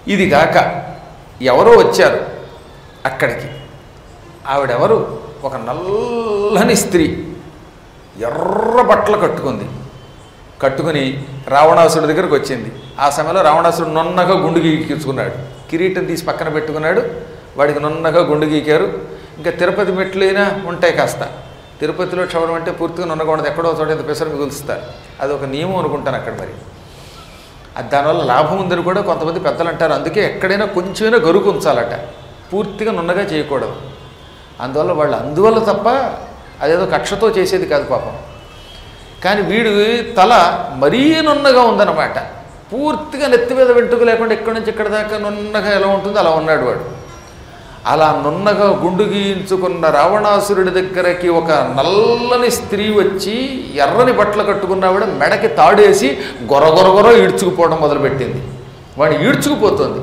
ఇది కాక ఎవరో వచ్చారు అక్కడికి ఆవిడెవరు ఒక నల్లని స్త్రీ ఎర్ర బట్టలు కట్టుకుంది కట్టుకుని రావణాసుడి దగ్గరకు వచ్చింది ఆ సమయంలో రావణాసుడు నున్నగా గుండు గీకించుకున్నాడు కిరీటం తీసి పక్కన పెట్టుకున్నాడు వాడికి నున్నగా గుండు గీకారు ఇంకా తిరుపతి మెట్లైనా ఉంటాయి కాస్త తిరుపతిలో క్షవరం అంటే పూర్తిగా నున్నగా ఉండదు ఎక్కడో చోట ఇంత పెసరు మిగులుస్తారు అది ఒక నియమం అనుకుంటాను అక్కడ మరి అది దానివల్ల లాభం ఉందని కూడా కొంతమంది పెద్దలు అంటారు అందుకే ఎక్కడైనా కొంచెమైనా గరుకు ఉంచాలట పూర్తిగా నున్నగా చేయకూడదు అందువల్ల వాళ్ళు అందువల్ల తప్ప అదేదో కక్షతో చేసేది కాదు పాపం కానీ వీడు తల మరీ నున్నగా ఉందన్నమాట పూర్తిగా నెత్తి మీద వెంట్రుక లేకుండా ఎక్కడి నుంచి ఎక్కడి దాకా నున్నగా ఎలా ఉంటుందో అలా ఉన్నాడు వాడు అలా నున్నగా గుండు గీయించుకున్న రావణాసురుడి దగ్గరకి ఒక నల్లని స్త్రీ వచ్చి ఎర్రని బట్టలు కట్టుకున్నావిడ మెడకి తాడేసి గొరగొరగొర ఈడ్చుకుపోవడం మొదలుపెట్టింది వాడు ఈడ్చుకుపోతుంది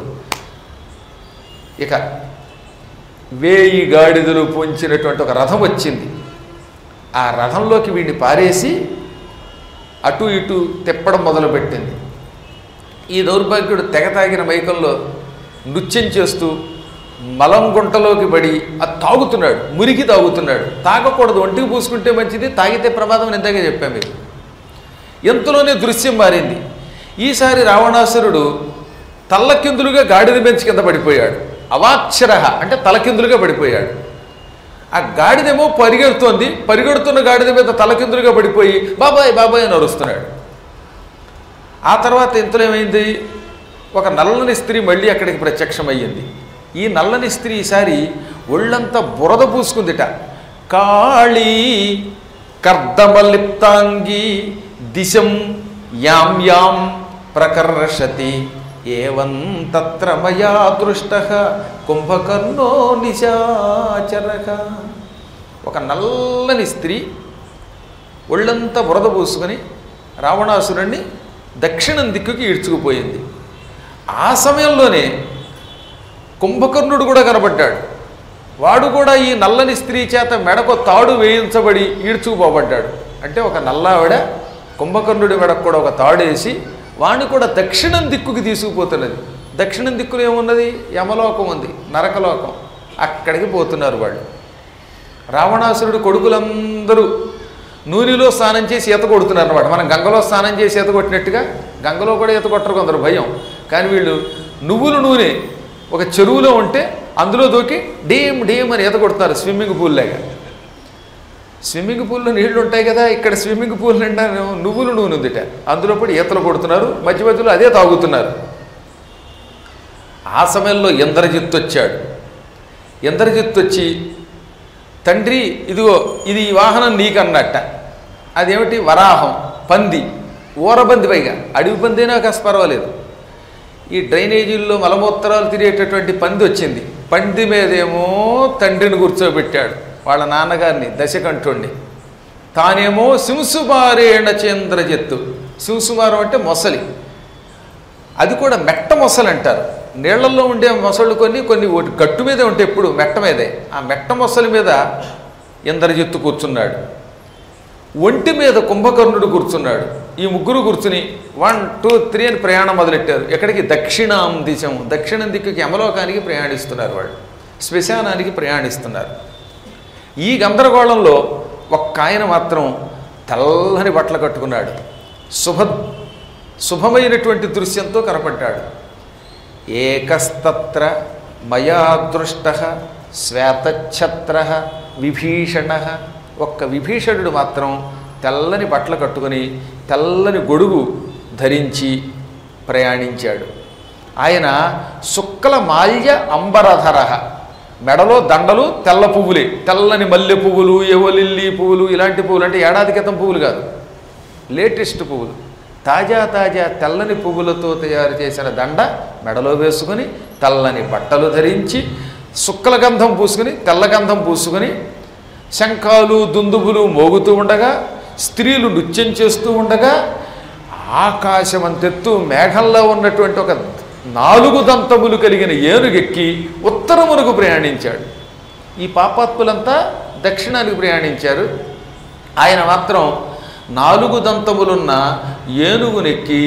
ఇక వేయి గాడిదలు పొంచినటువంటి ఒక రథం వచ్చింది ఆ రథంలోకి వీడిని పారేసి అటు ఇటు తిప్పడం మొదలుపెట్టింది ఈ దౌర్భాగ్యుడు తెగ తాగిన మైకంలో నృత్యం చేస్తూ మలం గుంటలోకి పడి అది తాగుతున్నాడు మురికి తాగుతున్నాడు తాగకూడదు ఒంటికి పూసుకుంటే మంచిది తాగితే ప్రమాదం అని ఇందాకే చెప్పాను మీకు ఎంతలోనే దృశ్యం మారింది ఈసారి రావణాసురుడు తల్లకిందులుగా గాడిద బెంచి కింద పడిపోయాడు అవాక్షర అంటే తలకిందులుగా పడిపోయాడు ఆ గాడిదేమో పరిగెడుతోంది పరిగెడుతున్న గాడిద మీద తలకిందులుగా పడిపోయి బాబాయ్ బాబాయ్ అని అరుస్తున్నాడు ఆ తర్వాత ఇంతలో ఏమైంది ఒక నల్లని స్త్రీ మళ్ళీ అక్కడికి ప్రత్యక్షమయ్యింది ఈ నల్లని స్త్రీ ఈసారి ఒళ్ళంతా బురద పూసుకుందిట కాళీ కర్దమలిప్తాంగి దిశం యాం యాం ప్రకర్షతి ఏవం తత్ర మయా దృష్ట కుంభకర్ణో నిశాచరక ఒక నల్లని స్త్రీ ఒళ్ళంతా బురద పూసుకొని రావణాసురుణ్ణి దక్షిణం దిక్కుకి ఈడ్చుకుపోయింది ఆ సమయంలోనే కుంభకర్ణుడు కూడా కనబడ్డాడు వాడు కూడా ఈ నల్లని స్త్రీ చేత మెడకు తాడు వేయించబడి ఈడ్చుకుపోబడ్డాడు అంటే ఒక నల్లావిడ కుంభకర్ణుడి మెడకు కూడా ఒక తాడు వేసి వాణ్ణి కూడా దక్షిణం దిక్కుకి తీసుకుపోతున్నది దక్షిణం దిక్కులో ఏమున్నది యమలోకం ఉంది నరకలోకం అక్కడికి పోతున్నారు వాళ్ళు రావణాసురుడు కొడుకులందరూ నూనెలో స్నానం చేసి ఈత కొడుతున్నారు అనమాట మనం గంగలో స్నానం చేసి ఈత కొట్టినట్టుగా గంగలో కూడా ఈత కొట్టరు కొందరు భయం కానీ వీళ్ళు నువ్వుల నూనె ఒక చెరువులో ఉంటే అందులో దూకి డేమ్ డేమ్ అని ఈత కొడుతున్నారు స్విమ్మింగ్ పూల్ లాగా స్విమ్మింగ్ పూల్లో నీళ్లు ఉంటాయి కదా ఇక్కడ స్విమ్మింగ్ పూల్ నిండా నువ్వుల నూనె ఉందిట అందులో పడి ఈతలు కొడుతున్నారు మధ్య మధ్యలో అదే తాగుతున్నారు ఆ సమయంలో ఇంద్రజిత్తు వచ్చాడు ఇంద్రజిత్తు వచ్చి తండ్రి ఇదిగో ఇది ఈ వాహనం నీకన్నట్ట అదేమిటి వరాహం పంది ఊరబంది పైగా అడవి పందినా కాస్త పర్వాలేదు ఈ డ్రైనేజీల్లో మలమూత్రాలు తిరిగేటటువంటి పంది వచ్చింది పంది మీదేమో తండ్రిని కూర్చోబెట్టాడు వాళ్ళ నాన్నగారిని దశకంఠుణ్ణి తానేమో సింసుమారేణ చంద్రజత్తు సింసుమారం అంటే మొసలి అది కూడా మెట్ట మొసలు అంటారు నీళ్లలో ఉండే మొసళ్ళు కొన్ని కొన్ని ఒకటి గట్టు మీదే ఉంటే ఎప్పుడు మెట్ట మీదే ఆ మెట్ట మొసలి మీద ఇంద్రజిత్తు కూర్చున్నాడు ఒంటి మీద కుంభకర్ణుడు కూర్చున్నాడు ఈ ముగ్గురు కూర్చుని వన్ టూ త్రీ అని ప్రయాణం మొదలెట్టారు ఎక్కడికి దక్షిణాం దిశం దక్షిణం దిక్కుకి యమలోకానికి ప్రయాణిస్తున్నారు వాళ్ళు శ్మశానానికి ప్రయాణిస్తున్నారు ఈ గందరగోళంలో ఒక్క ఆయన మాత్రం తెల్లని బట్టలు కట్టుకున్నాడు శుభ శుభమైనటువంటి దృశ్యంతో కనపడ్డాడు ఏకస్తత్ర మయా దృష్ట శ్వేతఛత్ర విభీషణ ఒక్క విభీషణుడు మాత్రం తెల్లని బట్టలు కట్టుకొని తెల్లని గొడుగు ధరించి ప్రయాణించాడు ఆయన శుక్ల మాల్య అంబరధర మెడలో దండలు తెల్ల పువ్వులే తెల్లని మల్లె పువ్వులు ఎవలిల్లి పువ్వులు ఇలాంటి పువ్వులు అంటే ఏడాది క్రితం పువ్వులు కాదు లేటెస్ట్ పువ్వులు తాజా తాజా తెల్లని పువ్వులతో తయారు చేసిన దండ మెడలో వేసుకుని తెల్లని బట్టలు ధరించి శుక్ల గంధం పూసుకుని తెల్ల గంధం పూసుకుని శంఖాలు దుందుబులు మోగుతూ ఉండగా స్త్రీలు నృత్యం చేస్తూ ఉండగా ఆకాశమంతెత్తు మేఘంలో ఉన్నటువంటి ఒక నాలుగు దంతములు కలిగిన ఏనుగెక్కి ఉత్తరమునకు ప్రయాణించాడు ఈ పాపాత్ములంతా దక్షిణానికి ప్రయాణించారు ఆయన మాత్రం నాలుగు దంతములున్న ఏనుగునెక్కి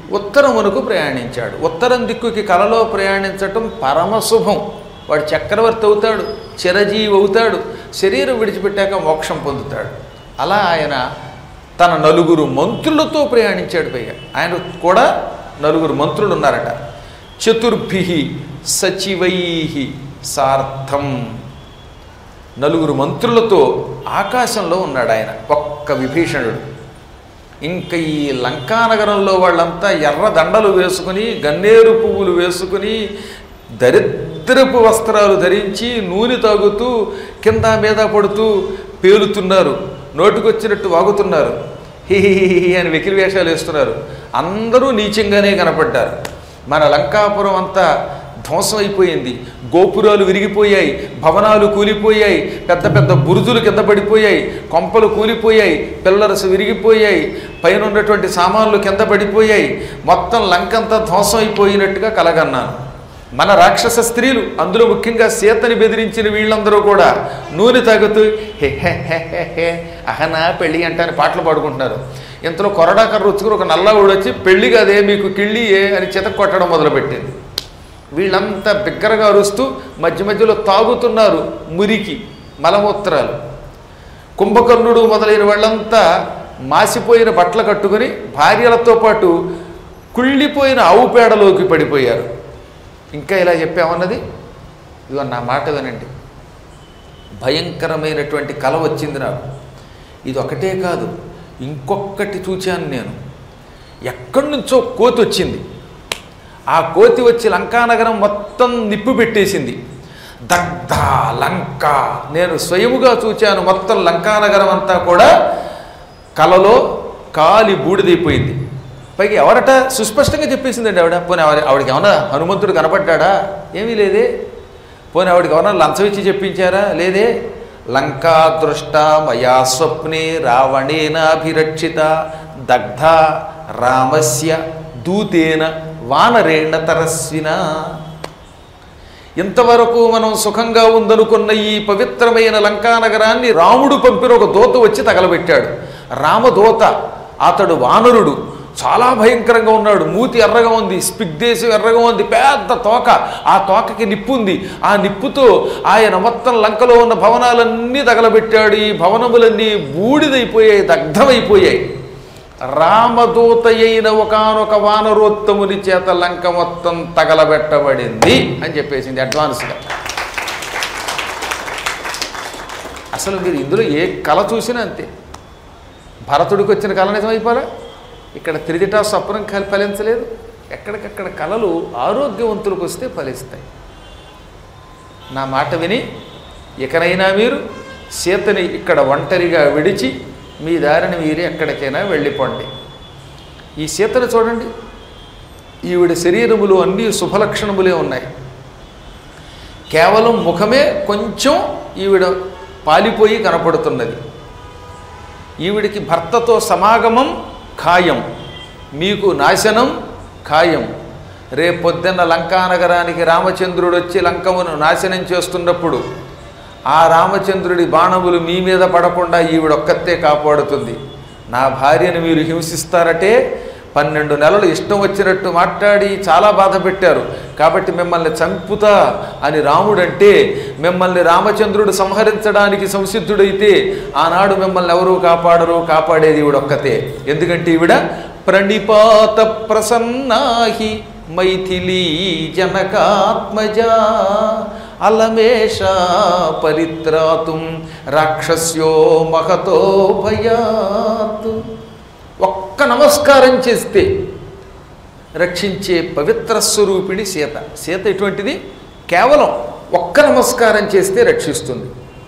ఉత్తరమునకు ప్రయాణించాడు ఉత్తరం దిక్కుకి కలలో ప్రయాణించటం పరమశుభం వాడు చక్రవర్తి అవుతాడు చిరజీవి అవుతాడు శరీరం విడిచిపెట్టాక మోక్షం పొందుతాడు అలా ఆయన తన నలుగురు మంత్రులతో ప్రయాణించాడు పైగా ఆయన కూడా నలుగురు మంత్రులు ఉన్నారట చతుర్భి సచివై సార్థం నలుగురు మంత్రులతో ఆకాశంలో ఉన్నాడు ఆయన ఒక్క విభీషణుడు ఇంకా ఈ లంకానగరంలో వాళ్ళంతా ఎర్ర దండలు వేసుకుని గన్నేరు పువ్వులు వేసుకుని దరిద్రపు వస్త్రాలు ధరించి నూనె తాగుతూ కింద మీద పడుతూ పేలుతున్నారు నోటికొచ్చినట్టు వాగుతున్నారు హిహిహి అని వెకిలి వేషాలు వేస్తున్నారు అందరూ నీచంగానే కనపడ్డారు మన లంకాపురం అంతా ధ్వంసం అయిపోయింది గోపురాలు విరిగిపోయాయి భవనాలు కూలిపోయాయి పెద్ద పెద్ద బురుజులు కింద పడిపోయాయి కొంపలు కూలిపోయాయి పిల్లరసు విరిగిపోయాయి పైన ఉన్నటువంటి సామాన్లు కింద పడిపోయాయి మొత్తం లంకంతా ధ్వంసం అయిపోయినట్టుగా కలగన్నాను మన రాక్షస స్త్రీలు అందులో ముఖ్యంగా సీతని బెదిరించిన వీళ్ళందరూ కూడా నూనె తాగుతూ హే హే హే హే హే అహనా పెళ్ళి అంటాని పాటలు పాడుకుంటున్నారు ఇంతలో కొరడాకర్ర రుచుకుని ఒక నల్ల వచ్చి పెళ్ళి కాదే మీకు కిళ్ళి ఏ అని చితక్ కొట్టడం మొదలుపెట్టింది వీళ్ళంతా బిగ్గరగా అరుస్తూ మధ్య మధ్యలో తాగుతున్నారు మురికి మలమూత్రాలు కుంభకర్ణుడు మొదలైన వాళ్ళంతా మాసిపోయిన బట్టలు కట్టుకుని భార్యలతో పాటు కుళ్ళిపోయిన ఆవు పేడలోకి పడిపోయారు ఇంకా ఇలా చెప్పామన్నది ఇదిగో నా మాట వినండి భయంకరమైనటువంటి కల వచ్చింది నాకు ఇది ఒకటే కాదు ఇంకొకటి చూచాను నేను ఎక్కడి నుంచో కోతి వచ్చింది ఆ కోతి వచ్చి లంకానగరం మొత్తం నిప్పు పెట్టేసింది దగ్ధ లంక నేను స్వయముగా చూచాను మొత్తం లంకానగరం అంతా కూడా కలలో కాలి బూడిదైపోయింది పైకి ఎవరట సుస్పష్టంగా చెప్పేసిందండి ఆవిడ పోనీ ఆవిడ ఆవిడకి ఏమన్నా హనుమంతుడు కనపడ్డా ఏమీ లేదే పోనీ ఆవిడకి ఏమన్నా లంచం ఇచ్చి చెప్పించారా లేదే లంకా దృష్ట మయా స్వప్నే రావణేనాభిరక్షిత దగ్ధ రామస్య దూతేన వానరేణ తరస్విన ఇంతవరకు మనం సుఖంగా ఉందనుకున్న ఈ పవిత్రమైన లంకానగరాన్ని రాముడు పంపిన ఒక దూత వచ్చి తగలబెట్టాడు రామదూత అతడు వానరుడు చాలా భయంకరంగా ఉన్నాడు మూతి ఎర్రగా ఉంది స్పిగ్దేశం ఎర్రగా ఉంది పెద్ద తోక ఆ తోకకి నిప్పు ఉంది ఆ నిప్పుతో ఆయన మొత్తం లంకలో ఉన్న భవనాలన్నీ తగలబెట్టాడు ఈ భవనములన్నీ బూడిదైపోయాయి దగ్ధమైపోయాయి రామదూత అయిన ఒకనొక వానరోత్తముని చేత లంక మొత్తం తగలబెట్టబడింది అని చెప్పేసింది అడ్వాన్స్గా అసలు మీరు ఇందులో ఏ కళ చూసినా అంతే భరతుడికి వచ్చిన కళ నిజమైపోరా ఇక్కడ త్రిదిటా స్వప్నం కలి ఫలించలేదు ఎక్కడికక్కడ కళలు ఆరోగ్యవంతులకు వస్తే ఫలిస్తాయి నా మాట విని ఇకనైనా మీరు సీతని ఇక్కడ ఒంటరిగా విడిచి మీ దారిని మీరే ఎక్కడికైనా వెళ్ళిపోండి ఈ సీతను చూడండి ఈవిడ శరీరములు అన్ని శుభలక్షణములే ఉన్నాయి కేవలం ముఖమే కొంచెం ఈవిడ పాలిపోయి కనపడుతున్నది ఈవిడికి భర్తతో సమాగమం ఖాయం మీకు నాశనం ఖాయం రేపొద్దున్న లంకానగరానికి రామచంద్రుడు వచ్చి లంకమును నాశనం చేస్తున్నప్పుడు ఆ రామచంద్రుడి బాణములు మీ మీద పడకుండా ఈవిడొక్కతే కాపాడుతుంది నా భార్యను మీరు హింసిస్తారటే పన్నెండు నెలలు ఇష్టం వచ్చినట్టు మాట్లాడి చాలా బాధ పెట్టారు కాబట్టి మిమ్మల్ని చంపుతా అని రాముడంటే మిమ్మల్ని రామచంద్రుడు సంహరించడానికి సంసిద్ధుడైతే ఆనాడు మిమ్మల్ని ఎవరూ కాపాడరు కాపాడేది ఈవిడొక్కతే ఎందుకంటే ఈవిడ ప్రణిపాత ప్రసన్నాహి మైథిలీ జనకాత్మజా అలమేష పరిత్రాతుం రాక్షస్యో మహతో భయాత్ ఒక్క నమస్కారం చేస్తే రక్షించే పవిత్ర స్వరూపిణి సీత సీత ఎటువంటిది కేవలం ఒక్క నమస్కారం చేస్తే రక్షిస్తుంది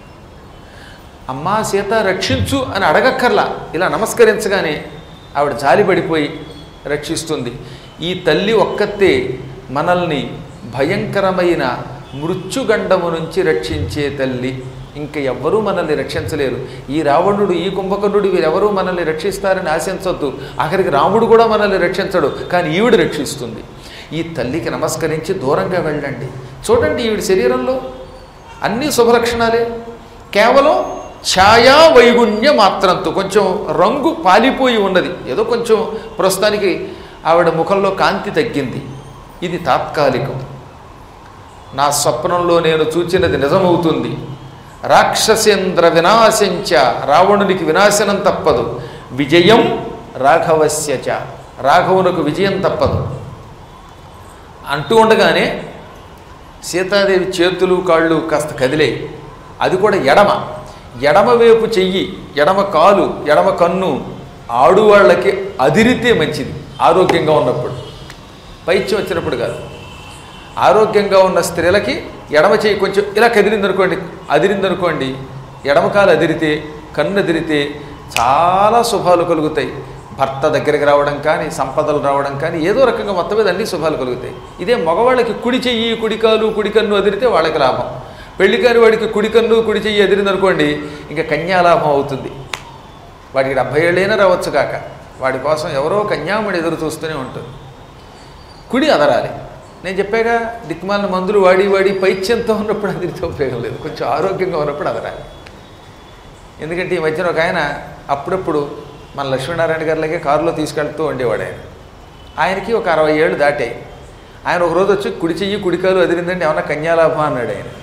అమ్మా సీత రక్షించు అని అడగక్కర్లా ఇలా నమస్కరించగానే ఆవిడ జాలిపడిపోయి రక్షిస్తుంది ఈ తల్లి ఒక్కతే మనల్ని భయంకరమైన మృత్యుగండము నుంచి రక్షించే తల్లి ఇంక ఎవ్వరూ మనల్ని రక్షించలేరు ఈ రావణుడు ఈ కుంభకర్ణుడు వీరెవరూ మనల్ని రక్షిస్తారని ఆశించొద్దు ఆఖరికి రాముడు కూడా మనల్ని రక్షించడు కానీ ఈవిడ రక్షిస్తుంది ఈ తల్లికి నమస్కరించి దూరంగా వెళ్ళండి చూడండి ఈవిడ శరీరంలో అన్ని శుభలక్షణాలే కేవలం ఛాయా వైగుణ్య మాత్రంతో కొంచెం రంగు పాలిపోయి ఉన్నది ఏదో కొంచెం ప్రస్తుతానికి ఆవిడ ముఖంలో కాంతి తగ్గింది ఇది తాత్కాలికం నా స్వప్నంలో నేను చూచినది నిజమవుతుంది రాక్షసేంద్ర వినాశంచ రావణునికి వినాశనం తప్పదు విజయం రాఘవస్యచ రాఘవునకు విజయం తప్పదు అంటూ ఉండగానే సీతాదేవి చేతులు కాళ్ళు కాస్త కదిలేయి అది కూడా ఎడమ ఎడమ వైపు చెయ్యి ఎడమ కాలు ఎడమ కన్ను ఆడువాళ్ళకి అదిరితే మంచిది ఆరోగ్యంగా ఉన్నప్పుడు పైత్యం వచ్చినప్పుడు కాదు ఆరోగ్యంగా ఉన్న స్త్రీలకి ఎడమ చేయి కొంచెం ఇలా కదిలిందనుకోండి అదిరిందనుకోండి ఎడమ కాలు అదిరితే కన్ను అదిరితే చాలా శుభాలు కలుగుతాయి భర్త దగ్గరికి రావడం కానీ సంపదలు రావడం కానీ ఏదో రకంగా మొత్తం మీద అన్ని శుభాలు కలుగుతాయి ఇదే మగవాళ్ళకి కుడి చెయ్యి కుడి కాలు కుడి కన్ను అదిరితే వాళ్ళకి లాభం పెళ్లికారి వాడికి కుడి కన్ను కుడి చెయ్యి అదిరిందనుకోండి ఇంకా కన్యాలాభం అవుతుంది వాడికి డెబ్భై ఏళ్ళైనా రావచ్చు కాక వాడి కోసం ఎవరో కన్యామణి ఎదురు చూస్తూనే ఉంటుంది కుడి అదరాలి నేను చెప్పాగా దిక్మాలిన మందులు వాడి వాడి పైత్యంతో ఉన్నప్పుడు అదిరితే ఉపయోగం లేదు కొంచెం ఆరోగ్యంగా ఉన్నప్పుడు అదరాలి ఎందుకంటే ఈ మధ్యన ఒక ఆయన అప్పుడప్పుడు మన లక్ష్మీనారాయణ గారిలాగే కారులో తీసుకెళ్తూ ఉండేవాడు ఆయన ఆయనకి ఒక అరవై ఏళ్ళు దాటాయి ఆయన ఒక రోజు వచ్చి కుడి చెయ్యి కుడికాలు అదిరిందండి ఏమన్నా కన్యాలాభం అన్నాడు ఆయన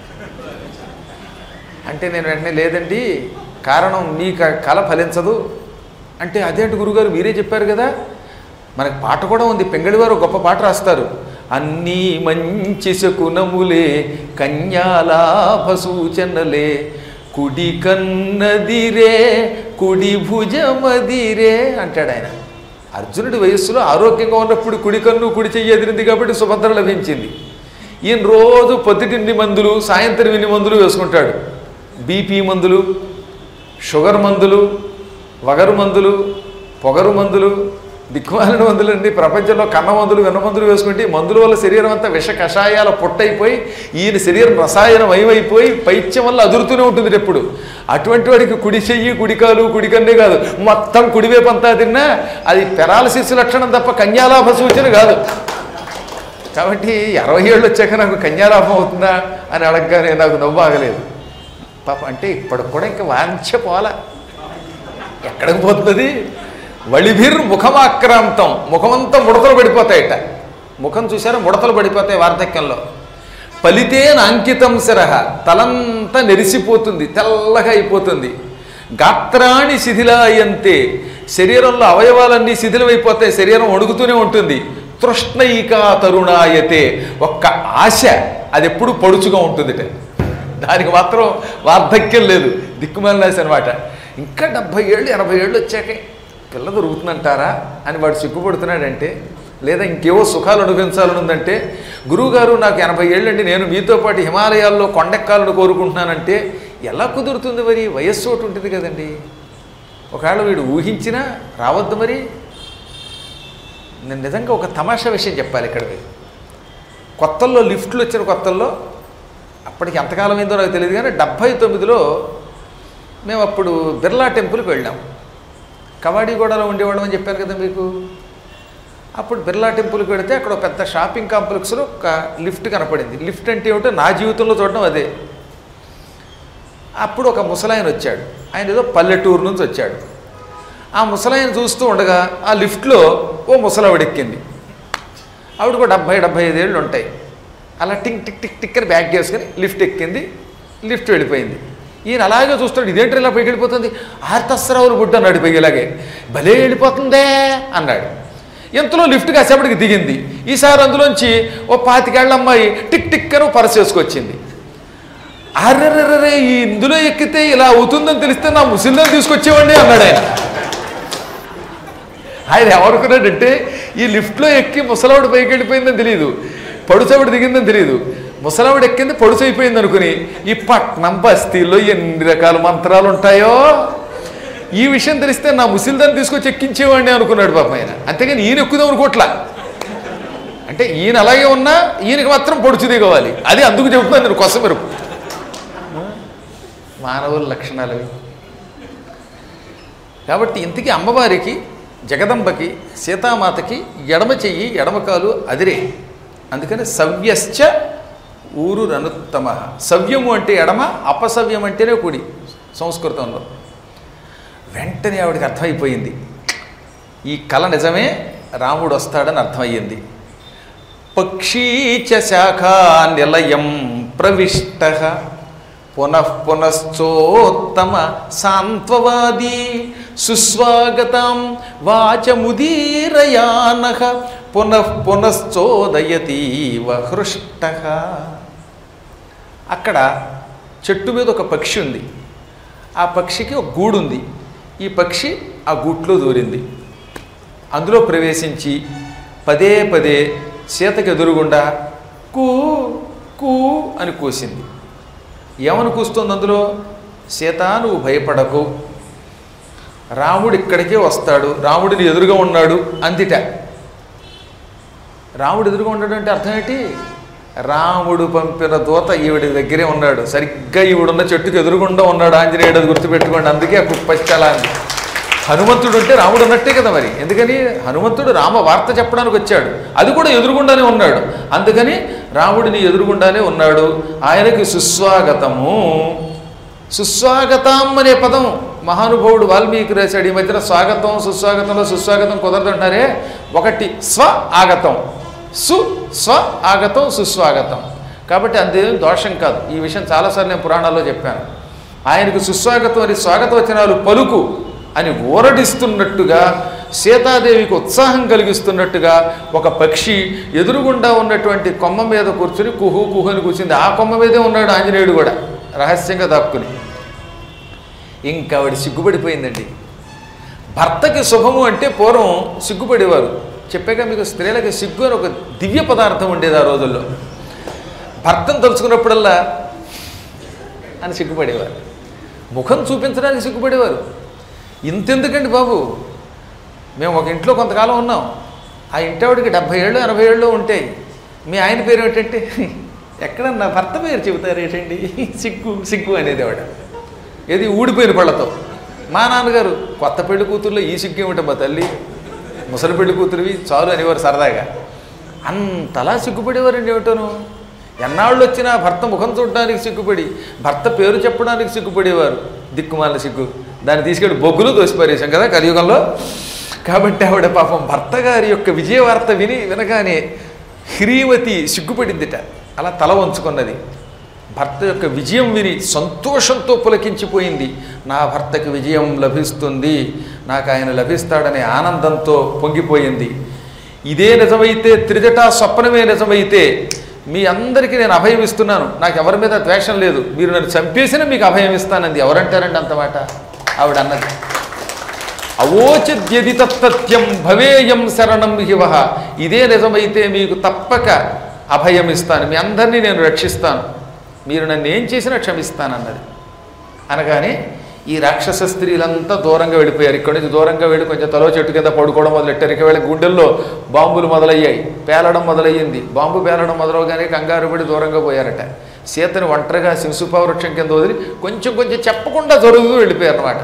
అంటే నేను వెంటనే లేదండి కారణం నీ క- కళ ఫలించదు అంటే అదేంటి గురుగారు మీరే చెప్పారు కదా మనకి పాట కూడా ఉంది పెంగళివారు గొప్ప పాట రాస్తారు అన్నీ మంచి శకునములే కన్యాలాభ సూచనలే కుడి కన్నదిరే కుడి భుజమదిరే అంటాడు ఆయన అర్జునుడి వయస్సులో ఆరోగ్యంగా ఉన్నప్పుడు కుడి కన్ను కుడి చెయ్యి ఎదిరింది కాబట్టి సుభద్ర లభించింది ఈయన రోజు పొద్దుటిన్ని మందులు సాయంత్రం ఇన్ని మందులు వేసుకుంటాడు బీపీ మందులు షుగర్ మందులు వగరు మందులు పొగరు మందులు దిక్కుమాలిన మందులు అండి ప్రపంచంలో కన్న మందులు వెన్న మందులు వేసుకుంటే ఈ మందుల వల్ల శరీరం అంతా విష కషాయాల పొట్టయిపోయి ఈయన శరీరం రసాయనమయమైపోయి పైత్యం వల్ల అదురుతూనే ఉంటుంది ఎప్పుడు అటువంటి వాడికి కుడి చెయ్యి కుడికాలు కుడికన్నే కాదు మొత్తం కుడివైపంతా తిన్నా అది పెరాలసిస్ లక్షణం తప్ప కన్యాలాభ సూచన కాదు కాబట్టి అరవై ఏళ్ళు వచ్చాక నాకు కన్యాలాభం అవుతుందా అని అడగగానే నాకు నవ్వు ఆగలేదు పాప అంటే ఇప్పటికి కూడా ఇంకా వాంఛ పోలా ఎక్కడికి పోతుంది వళిభిర్ ముఖమాక్రాంతం ముఖమంతా ముడతలు పడిపోతాయట ముఖం చూసారా ముడతలు పడిపోతాయి వార్ధక్యంలో ఫలితే నాంకితం శిరహ తలంతా నెరిసిపోతుంది తెల్లగా అయిపోతుంది గాత్రాణి శిథిలాయంతే శరీరంలో అవయవాలన్నీ శిథిలమైపోతాయి శరీరం వణుకుతూనే ఉంటుంది తృష్ణైకా తరుణాయతే ఒక్క ఆశ అది ఎప్పుడు పడుచుగా ఉంటుందిట దానికి మాత్రం వార్ధక్యం లేదు దిక్కుమాలిన ఆశ అనమాట ఇంకా డెబ్భై ఏళ్ళు ఎనభై ఏళ్ళు వచ్చాకే పిల్ల దొరుకుతుందంటారా అని వాడు సిగ్గుపడుతున్నాడంటే లేదా ఇంకేవో సుఖాలు అనుభవించాలని ఉందంటే గురువుగారు నాకు ఎనభై ఏళ్ళండి నేను మీతో పాటు హిమాలయాల్లో కొండెక్కాలను కోరుకుంటున్నానంటే ఎలా కుదురుతుంది మరి వయస్సు ఒకటి ఉంటుంది కదండి ఒకవేళ వీడు ఊహించినా రావద్దు మరి నేను నిజంగా ఒక తమాషా విషయం చెప్పాలి ఇక్కడ మీరు కొత్తల్లో లిఫ్ట్లు వచ్చిన కొత్తల్లో అప్పటికి ఎంతకాలం అయిందో నాకు తెలియదు కానీ డెబ్భై తొమ్మిదిలో మేము అప్పుడు బిర్లా టెంపుల్కి వెళ్ళాం కవాడిగూడలో ఉండేవాళ్ళం అని చెప్పాను కదా మీకు అప్పుడు బిర్లా టెంపుల్కి వెళితే అక్కడ ఒక పెద్ద షాపింగ్ కాంప్లెక్స్లో ఒక లిఫ్ట్ కనపడింది లిఫ్ట్ అంటే ఏమిటో నా జీవితంలో చూడడం అదే అప్పుడు ఒక ముసలాయన వచ్చాడు ఆయన ఏదో పల్లెటూరు నుంచి వచ్చాడు ఆ ముసలాయన చూస్తూ ఉండగా ఆ లిఫ్ట్లో ఓ ముసలావిడ ఎక్కింది ఆవిడకు డెబ్భై డెబ్భై ఐదేళ్ళు ఉంటాయి అలా టిక్ టిక్ టిక్ టిక్ అని బ్యాగ్ చేసుకుని లిఫ్ట్ ఎక్కింది లిఫ్ట్ వెళ్ళిపోయింది ఈయన అలాగే చూస్తాడు ఇదేంటి ఇలా పైకి వెళ్ళిపోతుంది ఆర్తస్రావులు బుడ్డ అన్నాడు పైకి ఇలాగే భలే వెళ్ళిపోతుందే అన్నాడు ఇంతలో లిఫ్ట్ కాసేపటికి దిగింది ఈసారి అందులోంచి ఓ పాతికేళ్ల అమ్మాయి టిక్ టిక్ అని పరస వేసుకొచ్చింది అర్రర్రరే ఈ ఇందులో ఎక్కితే ఇలా అవుతుందని తెలిస్తే నా ముసిల్దని తీసుకొచ్చేవాడిని అన్నాడు ఆయన ఆయన ఏమనుకున్నాడంటే ఈ లిఫ్ట్లో ఎక్కి ముసలావిడ పైకి వెళ్ళిపోయిందని తెలియదు పడుచవిడ దిగిందని తెలియదు ముసలావిడ ఎక్కింది పొడుచు అయిపోయింది అనుకుని ఈ పట్నం బస్తీల్లో ఎన్ని రకాల మంత్రాలు ఉంటాయో ఈ విషయం తెలిస్తే నా ముసిల్దాన్ని తీసుకొచ్చి ఎక్కించేవాడిని అనుకున్నాడు పాపం ఆయన అంతేగాని ఈయన ఎక్కుదాం అనుకోట్లా అంటే ఈయన అలాగే ఉన్నా ఈయనకి మాత్రం పొడుచు దిగవాలి అది అందుకు చెబుతున్నాను నేను కొసమెరుపు మానవుల లక్షణాలు అవి కాబట్టి ఇంతకీ అమ్మవారికి జగదంబకి సీతామాతకి ఎడమ చెయ్యి ఎడమకాలు అదిరే అందుకని సవ్యశ్చ ఊరు రనుత్తమ సవ్యము అంటే ఎడమ అపసవ్యం అంటేనే కుడి సంస్కృతంలో వెంటనే ఆవిడకి అర్థమైపోయింది ఈ కళ నిజమే రాముడు వస్తాడని అర్థమయ్యింది పక్షీచ శాఖా నిలయం ప్రవిష్ట పునః పునశ్చోత్తమ సాంత్వవాదీ సుస్వాగతం వాచముదీరయాన పునః పునశ్చోదయతీవ హృష్ట అక్కడ చెట్టు మీద ఒక పక్షి ఉంది ఆ పక్షికి ఒక గూడు ఉంది ఈ పక్షి ఆ గూట్లో దూరింది అందులో ప్రవేశించి పదే పదే సీతకి ఎదురుగుండా కూ కూ అని కూసింది ఏమని కూస్తుంది అందులో సీత నువ్వు భయపడకు రాముడు ఇక్కడికే వస్తాడు రాముడిని ఎదురుగా ఉన్నాడు అందిట రాముడు ఎదురుగా ఉన్నాడు అంటే అర్థం ఏంటి రాముడు పంపిన దూత ఈవిడి దగ్గరే ఉన్నాడు సరిగ్గా ఈవిడున్న చెట్టుకు ఎదురుగుండా ఉన్నాడు ఆంజనేయుడు అది గుర్తుపెట్టుకోండి అందుకే ఆ పశ్చాలా అంది హనుమంతుడు అంటే రాముడు ఉన్నట్టే కదా మరి ఎందుకని హనుమంతుడు రామ వార్త చెప్పడానికి వచ్చాడు అది కూడా ఎదురుగుండానే ఉన్నాడు అందుకని రాముడిని ఎదురుగుండానే ఉన్నాడు ఆయనకి సుస్వాగతము సుస్వాగతం అనే పదం మహానుభావుడు వాల్మీకి రాశాడు ఈ మధ్యన స్వాగతం సుస్వాగతంలో సుస్వాగతం కుదరదంటారే ఒకటి స్వ ఆగతం సు స్వ ఆగతం సుస్వాగతం కాబట్టి అంతేం దోషం కాదు ఈ విషయం చాలాసార్లు నేను పురాణాల్లో చెప్పాను ఆయనకు సుస్వాగతం అని స్వాగతవచనాలు పలుకు అని ఊరడిస్తున్నట్టుగా సీతాదేవికి ఉత్సాహం కలిగిస్తున్నట్టుగా ఒక పక్షి ఎదురుగుండా ఉన్నటువంటి కొమ్మ మీద కూర్చుని కుహు కుహు అని కూర్చుంది ఆ కొమ్మ మీదే ఉన్నాడు ఆంజనేయుడు కూడా రహస్యంగా దాక్కుని ఇంకా ఆవిడ సిగ్గుపడిపోయిందండి భర్తకి శుభము అంటే పూర్వం సిగ్గుపడేవారు చెప్పాక మీకు స్త్రీలకి సిగ్గు అని ఒక దివ్య పదార్థం ఉండేది ఆ రోజుల్లో భర్తను తలుచుకున్నప్పుడల్లా అని సిగ్గుపడేవారు ముఖం చూపించడానికి సిగ్గుపడేవారు ఇంతెందుకండి బాబు మేము ఒక ఇంట్లో కొంతకాలం ఉన్నాం ఆ ఇంటి ఆవిడకి డెబ్భై ఏళ్ళు ఎనభై ఏళ్ళు ఉంటాయి మీ ఆయన పేరు ఏంటంటే ఎక్కడ నా భర్త పేరు చెబుతారు ఏంటండి సిగ్గు సిగ్గు అనేది ఆవిడ ఏది ఊడిపోయిన పళ్ళతో మా నాన్నగారు కొత్త పెళ్లి కూతుర్లో ఈ సిగ్గు ఏమిటమ్మా తల్లి ముసలి పెళ్లి కూతురివి చాలు అనేవారు సరదాగా అంతలా సిగ్గుపడేవారండి ఏమిటోను ఎన్నాళ్ళు వచ్చినా భర్త ముఖం చూడడానికి సిగ్గుపడి భర్త పేరు చెప్పడానికి సిగ్గుపడేవారు దిక్కుమాల సిగ్గు దాన్ని తీసుకెళ్ళి బొగ్గులు దోసిపారేశాం కదా కలియుగంలో కాబట్టి ఆవిడ పాపం భర్త గారి యొక్క విజయ వార్త విని వినగానే హ్రీవతి సిగ్గుపడిందిట అలా తల వంచుకున్నది భర్త యొక్క విజయం విని సంతోషంతో పులకించిపోయింది నా భర్తకి విజయం లభిస్తుంది నాకు ఆయన లభిస్తాడనే ఆనందంతో పొంగిపోయింది ఇదే నిజమైతే త్రిజటా స్వప్నమే నిజమైతే మీ అందరికీ నేను అభయం ఇస్తున్నాను నాకు ఎవరి మీద ద్వేషం లేదు మీరు నన్ను చంపేసినా మీకు అభయం ఇస్తానంది ఎవరంటారండి అంత మాట ఆవిడ అన్నది అవోచద్యది తత్తత్యం భవేయం శరణం హివ ఇదే నిజమైతే మీకు తప్పక అభయం ఇస్తాను మీ అందరినీ నేను రక్షిస్తాను మీరు నన్ను ఏం చేసినా క్షమిస్తానన్నది అనగానే ఈ రాక్షస స్త్రీలంతా దూరంగా వెళ్ళిపోయారు ఇక్కడి నుంచి దూరంగా వెళ్ళి కొంచెం తలో చెట్టు కింద పడుకోవడం మొదలెట్టారు ఇక వీళ్ళ గుండెల్లో బాంబులు మొదలయ్యాయి పేలడం మొదలయ్యింది బాంబు పేలడం మొదలవగానే కంగారు పడి దూరంగా పోయారట సీతని ఒంటరిగా శింసుపా వృక్షం కింద వదిలి కొంచెం కొంచెం చెప్పకుండా జరుగుతూ వెళ్ళిపోయారు అనమాట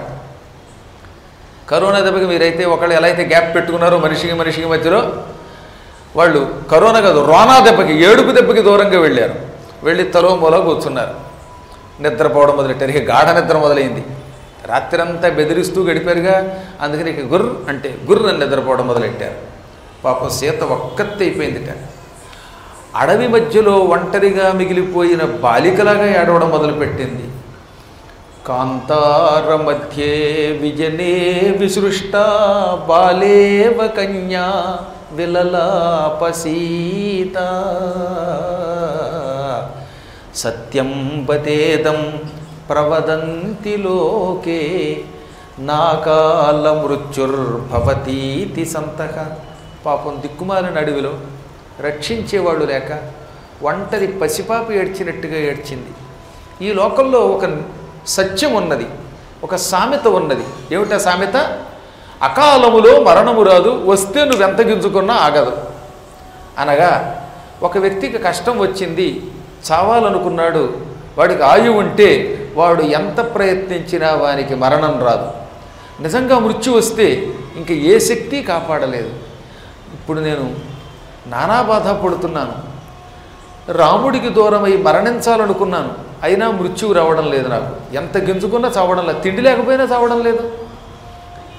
కరోనా దెబ్బకి మీరైతే ఒకళ్ళు ఎలా అయితే గ్యాప్ పెట్టుకున్నారో మనిషికి మనిషికి మధ్యలో వాళ్ళు కరోనా కాదు రోనా దెబ్బకి ఏడుపు దెబ్బకి దూరంగా వెళ్ళారు వెళ్ళి తలో మూల కూర్చున్నారు నిద్రపోవడం మొదలెట్టారు ఇక గాఢ నిద్ర మొదలైంది రాత్రంతా బెదిరిస్తూ గడిపారుగా అందుకని ఇక గుర్ర అంటే గుర్ర అని నిద్రపోవడం మొదలెట్టారు పాపం సీత ఒక్కత్తి అయిపోయిందిట అడవి మధ్యలో ఒంటరిగా మిగిలిపోయిన బాలికలాగా ఏడవడం మొదలుపెట్టింది కాంతార మధ్యే విజనే విసృష్ట బాలేవ కన్యా విలలాపసీత సత్యం బతేదం ప్రవదంతి లోకే నాకాల మృత్యుర్భవతీతి సంతక పాపం దిక్కుమాలిన అడవిలో రక్షించేవాళ్ళు లేక ఒంటరి పసిపాప ఏడ్చినట్టుగా ఏడ్చింది ఈ లోకంలో ఒక సత్యం ఉన్నది ఒక సామెత ఉన్నది ఏమిటా సామెత అకాలములో మరణము రాదు వస్తే నువ్వు ఎంత గింజుకున్నా ఆగదు అనగా ఒక వ్యక్తికి కష్టం వచ్చింది చావాలనుకున్నాడు వాడికి ఆయువు ఉంటే వాడు ఎంత ప్రయత్నించినా వానికి మరణం రాదు నిజంగా మృత్యు వస్తే ఇంక ఏ శక్తి కాపాడలేదు ఇప్పుడు నేను నానా బాధ పడుతున్నాను రాముడికి దూరమై మరణించాలనుకున్నాను అయినా మృత్యువు రావడం లేదు నాకు ఎంత గింజుకున్నా చావడం లేదు తిండి లేకపోయినా చావడం లేదు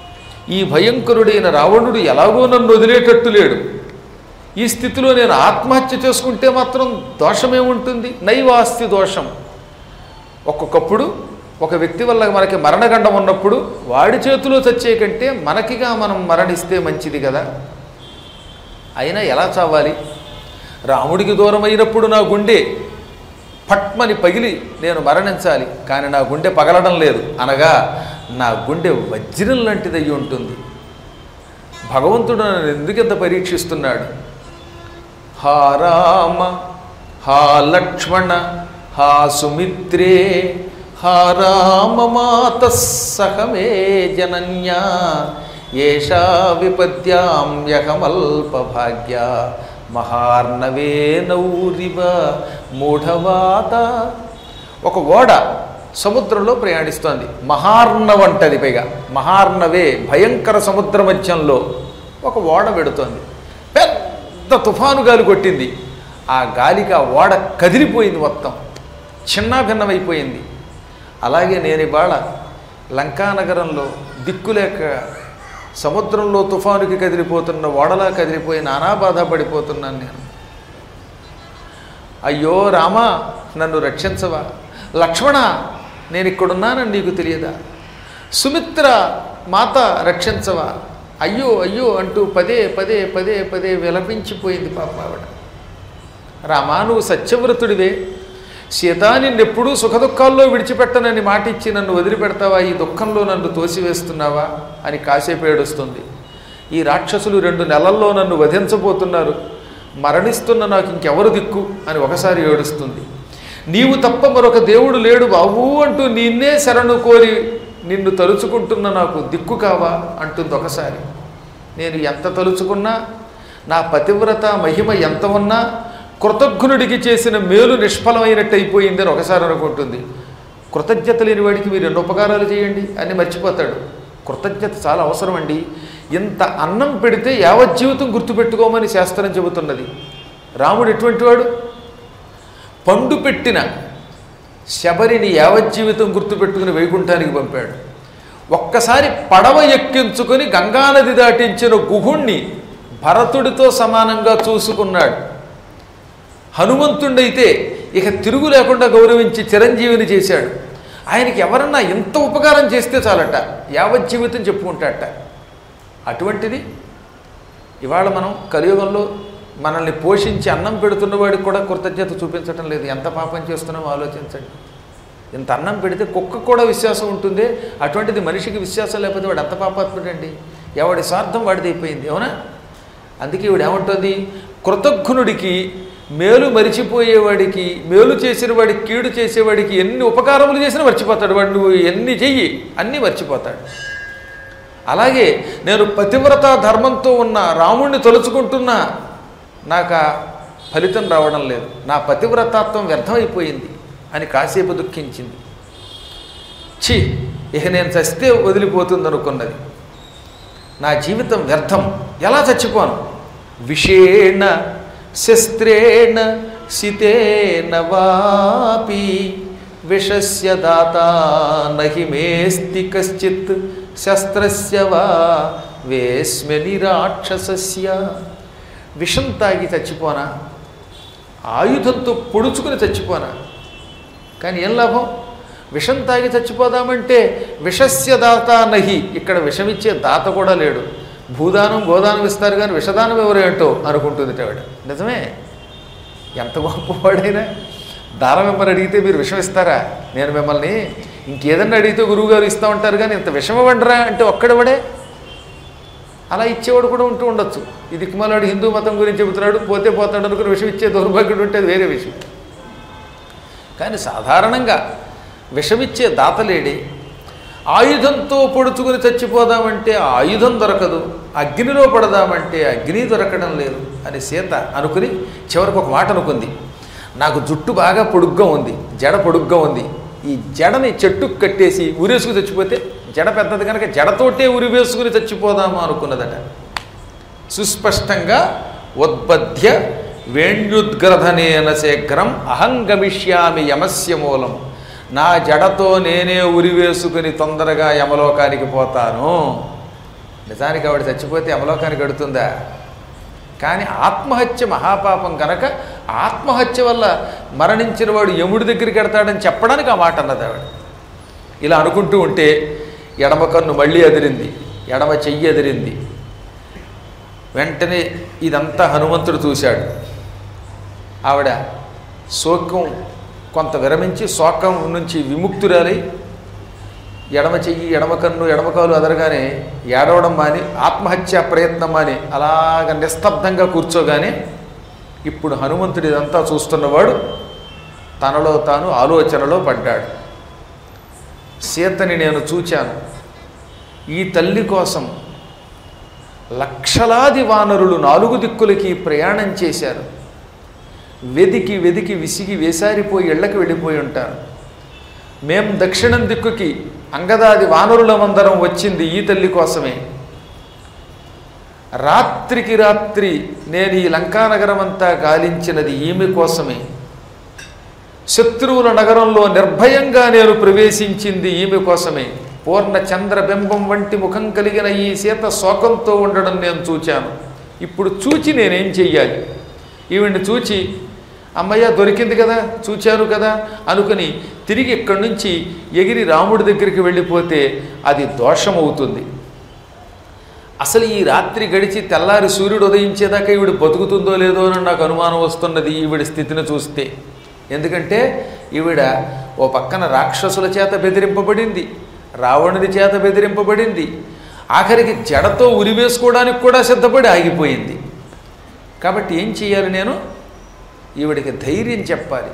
ఈ భయంకరుడైన రావణుడు ఎలాగో నన్ను వదిలేటట్టు లేడు ఈ స్థితిలో నేను ఆత్మహత్య చేసుకుంటే మాత్రం దోషమేముంటుంది నైవాస్తి దోషం ఒక్కొక్కప్పుడు ఒక వ్యక్తి వల్ల మనకి మరణగండం ఉన్నప్పుడు వాడి చేతిలో చచ్చే కంటే మనకిగా మనం మరణిస్తే మంచిది కదా అయినా ఎలా చావాలి రాముడికి దూరం అయినప్పుడు నా గుండె పట్మని పగిలి నేను మరణించాలి కానీ నా గుండె పగలడం లేదు అనగా నా గుండె వజ్రం లాంటిది అయి ఉంటుంది భగవంతుడు నన్ను ఎందుకెంత పరీక్షిస్తున్నాడు హా రామ హా లక్ష్మణ హా సుమిత్రే హా రామ మాత సహమే జనన్యా ఏషా విపద్యామ్యహమల్పభాగ్య మహార్ణవే నౌరివ మూఢవాత ఒక ఓడ సముద్రంలో ప్రయాణిస్తోంది మహార్ణవంటది పైగా మహార్ణవే భయంకర సముద్ర మధ్యంలో ఒక ఓడ పెడుతోంది పెద్ద తుఫాను గాలి కొట్టింది ఆ గాలికి ఆ ఓడ కదిలిపోయింది మొత్తం చిన్నాభిన్నమైపోయింది అలాగే నేను ఇవాళ లంకానగరంలో దిక్కులేక సముద్రంలో తుఫానుకి కదిలిపోతున్న ఓడలా కదిలిపోయి నానా బాధ పడిపోతున్నాను నేను అయ్యో రామా నన్ను రక్షించవా లక్ష్మణ నేను ఇక్కడున్నానని నీకు తెలియదా సుమిత్ర మాత రక్షించవా అయ్యో అయ్యో అంటూ పదే పదే పదే పదే విలపించిపోయింది పాప ఆవిడ రామా నువ్వు సత్యవ్రతుడివే సీతా నిన్నెప్పుడూ సుఖదుఖాల్లో విడిచిపెట్టనని మాట ఇచ్చి నన్ను వదిలిపెడతావా ఈ దుఃఖంలో నన్ను తోసివేస్తున్నావా అని కాసేపు ఏడుస్తుంది ఈ రాక్షసులు రెండు నెలల్లో నన్ను వధించబోతున్నారు మరణిస్తున్న నాకు ఇంకెవరు దిక్కు అని ఒకసారి ఏడుస్తుంది నీవు తప్ప మరొక దేవుడు లేడు బాబు అంటూ నిన్నే శరణు కోరి నిన్ను తలుచుకుంటున్న నాకు దిక్కు కావా అంటుంది ఒకసారి నేను ఎంత తలుచుకున్నా నా పతివ్రత మహిమ ఎంత ఉన్నా కృతజ్ఞుడికి చేసిన మేలు నిష్ఫలమైనట్టు అయిపోయిందని ఒకసారి అనుకుంటుంది కృతజ్ఞత లేని వాడికి మీరు ఎన్ని ఉపకారాలు చేయండి అని మర్చిపోతాడు కృతజ్ఞత చాలా అవసరం అండి ఇంత అన్నం పెడితే యావజ్జీవితం గుర్తుపెట్టుకోమని శాస్త్రం చెబుతున్నది రాముడు ఎటువంటి వాడు పండు పెట్టిన శబరిని యావజ్జీవితం గుర్తుపెట్టుకుని వైకుంఠానికి పంపాడు ఒక్కసారి పడవ ఎక్కించుకొని గంగానది దాటించిన గుహుణ్ణి భరతుడితో సమానంగా చూసుకున్నాడు హనుమంతుడైతే ఇక తిరుగు లేకుండా గౌరవించి చిరంజీవిని చేశాడు ఆయనకి ఎవరన్నా ఎంత ఉపకారం చేస్తే చాలట యావజ్జీవితం చెప్పుకుంటాడట అటువంటిది ఇవాళ మనం కలియుగంలో మనల్ని పోషించి అన్నం పెడుతున్న వాడికి కూడా కృతజ్ఞత చూపించడం లేదు ఎంత పాపం చేస్తున్నామో ఆలోచించండి ఇంత అన్నం పెడితే కుక్క కూడా విశ్వాసం ఉంటుంది అటువంటిది మనిషికి విశ్వాసం లేకపోతే వాడు ఎంత పాపాత్ముడండి ఎవడి స్వార్థం వాడిది అయిపోయింది అవునా అందుకే ఈవిడ ఏమంటుంది కృతజ్ఞుడికి మేలు మరిచిపోయేవాడికి మేలు చేసిన వాడికి కీడు చేసేవాడికి ఎన్ని ఉపకారములు చేసినా మర్చిపోతాడు వాడు నువ్వు ఎన్ని చెయ్యి అన్నీ మర్చిపోతాడు అలాగే నేను పతివ్రత ధర్మంతో ఉన్న రాముణ్ణి తలుచుకుంటున్నా నాకు ఆ ఫలితం రావడం లేదు నా పతివ్రతాత్వం వ్యర్థమైపోయింది అని కాసేపు దుఃఖించింది ఛీ ఇక నేను చస్తే వదిలిపోతుంది అనుకున్నది నా జీవితం వ్యర్థం ఎలా చచ్చిపోను విషేణ శస్త్రేణ సితేన వాపి విషస్య దాత నహి మేస్తి కశ్చిత్ శస్త్రస్య వా వేస్మ్యని రాక్షసస్య విషం తాగి చచ్చిపోనా ఆయుధంతో పొడుచుకుని చచ్చిపోనా కానీ ఏం లాభం విషం తాగి చచ్చిపోదామంటే విషస్య దాత నహి ఇక్కడ విషమిచ్చే దాత కూడా లేడు భూదానం గోదానం ఇస్తారు కానీ విషదానం ఎవరేంటో అనుకుంటుంది ఆవిడ నిజమే ఎంత గొప్పవాడైనా దానం మిమ్మల్ని అడిగితే మీరు విషం ఇస్తారా నేను మిమ్మల్ని ఇంకేదన్నా అడిగితే గురువుగారు ఇస్తూ ఉంటారు కానీ ఇంత విషం ఇవ్వండిరా అంటే ఒక్కడవడే అలా ఇచ్చేవాడు కూడా ఉంటూ ఉండొచ్చు ఈ దిక్కుమాలాడు హిందూ మతం గురించి చెబుతున్నాడు పోతే పోతాడు అనుకుని విషం ఇచ్చే దౌర్భాగ్యుడు ఉంటే అది వేరే విషయం కానీ సాధారణంగా విషమిచ్చే దాతలేడి ఆయుధంతో పొడుచుకుని చచ్చిపోదామంటే ఆ ఆయుధం దొరకదు అగ్నిలో పడదామంటే అగ్ని దొరకడం లేదు అని సీత అనుకుని చివరికి ఒక మాట అనుకుంది నాకు జుట్టు బాగా పొడుగ్గా ఉంది జడ పొడుగ్గా ఉంది ఈ జడని చెట్టుకు కట్టేసి ఊరేసుకు చచ్చిపోతే జడ పెద్దది కనుక జడతోటే ఉరి వేసుకుని చచ్చిపోదామా అనుకున్నదట సుస్పష్టంగా ఉద్బధ్య వేణ్యుద్గ్రధనేన శీఘ్రం అహం గమిష్యామి యమస్య మూలం నా జడతో నేనే ఉరి వేసుకుని తొందరగా యమలోకానికి పోతాను నిజానికి ఆవిడ చచ్చిపోతే యమలోకానికి గడుతుందా కానీ ఆత్మహత్య మహాపాపం కనుక ఆత్మహత్య వల్ల మరణించిన వాడు యముడి దగ్గరికి వెడతాడని చెప్పడానికి ఆ మాట అన్నది ఆవిడ ఇలా అనుకుంటూ ఉంటే ఎడమ కన్ను మళ్ళీ ఎదిరింది ఎడమ చెయ్యి ఎదిరింది వెంటనే ఇదంతా హనుమంతుడు చూశాడు ఆవిడ శోకం కొంత విరమించి శోకం నుంచి విముక్తురాలై ఎడమ చెయ్యి ఎడమ కన్ను ఎడమ కాలు అదరగానే ఏడవడం మాని ఆత్మహత్య ప్రయత్నం మాని అలాగ నిస్తబ్దంగా కూర్చోగానే ఇప్పుడు హనుమంతుడు ఇదంతా చూస్తున్నవాడు తనలో తాను ఆలోచనలో పడ్డాడు సీతని నేను చూచాను ఈ తల్లి కోసం లక్షలాది వానరులు నాలుగు దిక్కులకి ప్రయాణం చేశారు వెదికి వెదికి విసిగి వేసారిపోయి ఇళ్ళకి వెళ్ళిపోయి ఉంటారు మేం దక్షిణం దిక్కుకి అంగదాది వానరులమందరం వచ్చింది ఈ తల్లి కోసమే రాత్రికి రాత్రి నేను ఈ లంకానగరం అంతా గాలించినది ఈమె కోసమే శత్రువుల నగరంలో నిర్భయంగా నేను ప్రవేశించింది ఈమె కోసమే పూర్ణ చంద్రబింబం వంటి ముఖం కలిగిన ఈ సీత శోకంతో ఉండడం నేను చూచాను ఇప్పుడు చూచి నేనేం చెయ్యాలి ఈవిడ్ని చూచి అమ్మయ్య దొరికింది కదా చూచాను కదా అనుకుని తిరిగి ఇక్కడి నుంచి ఎగిరి రాముడి దగ్గరికి వెళ్ళిపోతే అది దోషమవుతుంది అసలు ఈ రాత్రి గడిచి తెల్లారి సూర్యుడు ఉదయించేదాకా ఈవిడ బతుకుతుందో లేదో అని నాకు అనుమానం వస్తున్నది ఈవిడ స్థితిని చూస్తే ఎందుకంటే ఈవిడ ఓ పక్కన రాక్షసుల చేత బెదిరింపబడింది రావణుడి చేత బెదిరింపబడింది ఆఖరికి జడతో ఉరివేసుకోవడానికి కూడా సిద్ధపడి ఆగిపోయింది కాబట్టి ఏం చేయాలి నేను ఈవిడికి ధైర్యం చెప్పాలి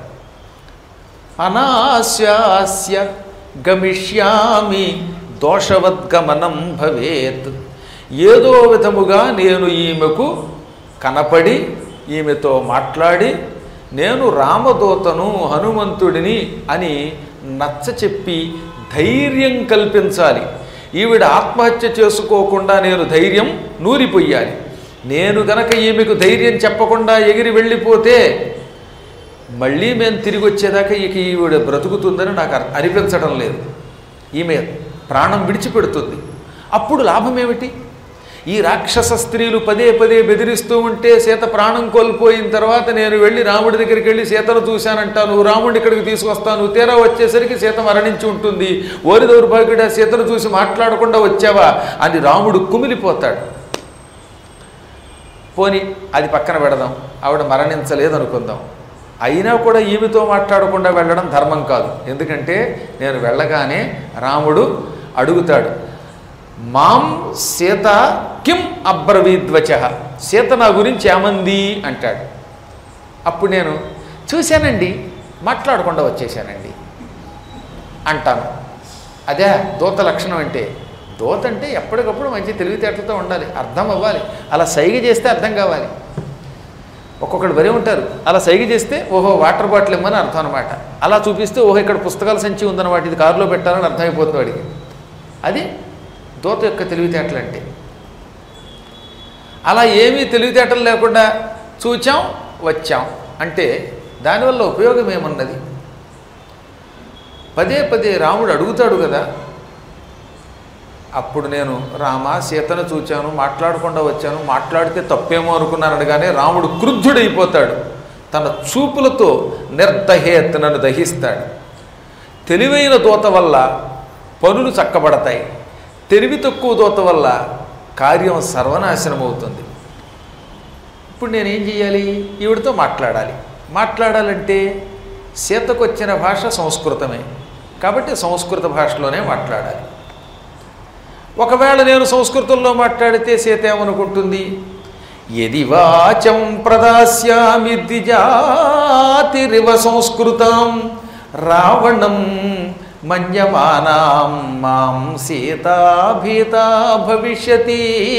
అనాశాస్య గమిష్యామి దోషవద్గమనం భవేత్ ఏదో విధముగా నేను ఈమెకు కనపడి ఈమెతో మాట్లాడి నేను రామదూతను హనుమంతుడిని అని నచ్చ చెప్పి ధైర్యం కల్పించాలి ఈవిడ ఆత్మహత్య చేసుకోకుండా నేను ధైర్యం నూరిపోయాలి నేను గనక ఈమెకు ధైర్యం చెప్పకుండా ఎగిరి వెళ్ళిపోతే మళ్ళీ మేము తిరిగి వచ్చేదాకా ఇక ఈవిడ బ్రతుకుతుందని నాకు అర్- అనిపించడం లేదు ఈమె ప్రాణం విడిచిపెడుతుంది అప్పుడు లాభం ఏమిటి ఈ రాక్షస స్త్రీలు పదే పదే బెదిరిస్తూ ఉంటే సీత ప్రాణం కోల్పోయిన తర్వాత నేను వెళ్ళి రాముడి దగ్గరికి వెళ్ళి సీతను చూశానంటాను రాముడిని ఇక్కడికి తీసుకొస్తాను తీరా వచ్చేసరికి సీత మరణించి ఉంటుంది ఓరి దౌర్భాగ్యుడా సీతను చూసి మాట్లాడకుండా వచ్చావా అని రాముడు కుమిలిపోతాడు పోని అది పక్కన పెడదాం ఆవిడ మరణించలేదు అనుకుందాం అయినా కూడా ఈమెతో మాట్లాడకుండా వెళ్ళడం ధర్మం కాదు ఎందుకంటే నేను వెళ్ళగానే రాముడు అడుగుతాడు మాం సీత కిం అబ్రవీద్వచ సీత నా గురించి ఏమంది అంటాడు అప్పుడు నేను చూశానండి మాట్లాడకుండా వచ్చేసానండి అంటాను అదే దూత లక్షణం అంటే దూత అంటే ఎప్పటికప్పుడు మంచి తెలివితేటలతో ఉండాలి అర్థం అవ్వాలి అలా సైగ చేస్తే అర్థం కావాలి ఒక్కొక్కడు వరే ఉంటారు అలా సైగ చేస్తే ఓహో వాటర్ బాటిల్ ఇమ్మని అర్థం అనమాట అలా చూపిస్తే ఓహో ఇక్కడ పుస్తకాల సంచి ఉందన్నమాట ఇది కారులో పెట్టాలని అర్థమైపోతుంది వాడికి అది దూత యొక్క తెలివితేటలు అంటే అలా ఏమీ తెలివితేటలు లేకుండా చూచాం వచ్చాం అంటే దానివల్ల ఉపయోగం ఏమున్నది పదే పదే రాముడు అడుగుతాడు కదా అప్పుడు నేను రామ సీతను చూచాను మాట్లాడకుండా వచ్చాను మాట్లాడితే తప్పేమో అనుకున్నాను అనగానే రాముడు క్రుద్ధుడైపోతాడు తన చూపులతో నిర్దహేత్ నన్ను దహిస్తాడు తెలివైన దూత వల్ల పనులు చక్కబడతాయి తెలివి తక్కువ దూత వల్ల కార్యం సర్వనాశనం అవుతుంది ఇప్పుడు నేనేం చేయాలి ఈవిడితో మాట్లాడాలి మాట్లాడాలంటే సీతకు వచ్చిన భాష సంస్కృతమే కాబట్టి సంస్కృత భాషలోనే మాట్లాడాలి ఒకవేళ నేను సంస్కృతంలో మాట్లాడితే సీత ఏమనుకుంటుంది ఎది వాచం ప్రదాస్యామి ద్విజాతిరివ సంస్కృతం రావణం మన్యమానాం మాం సీతా భీతా భవిష్యతి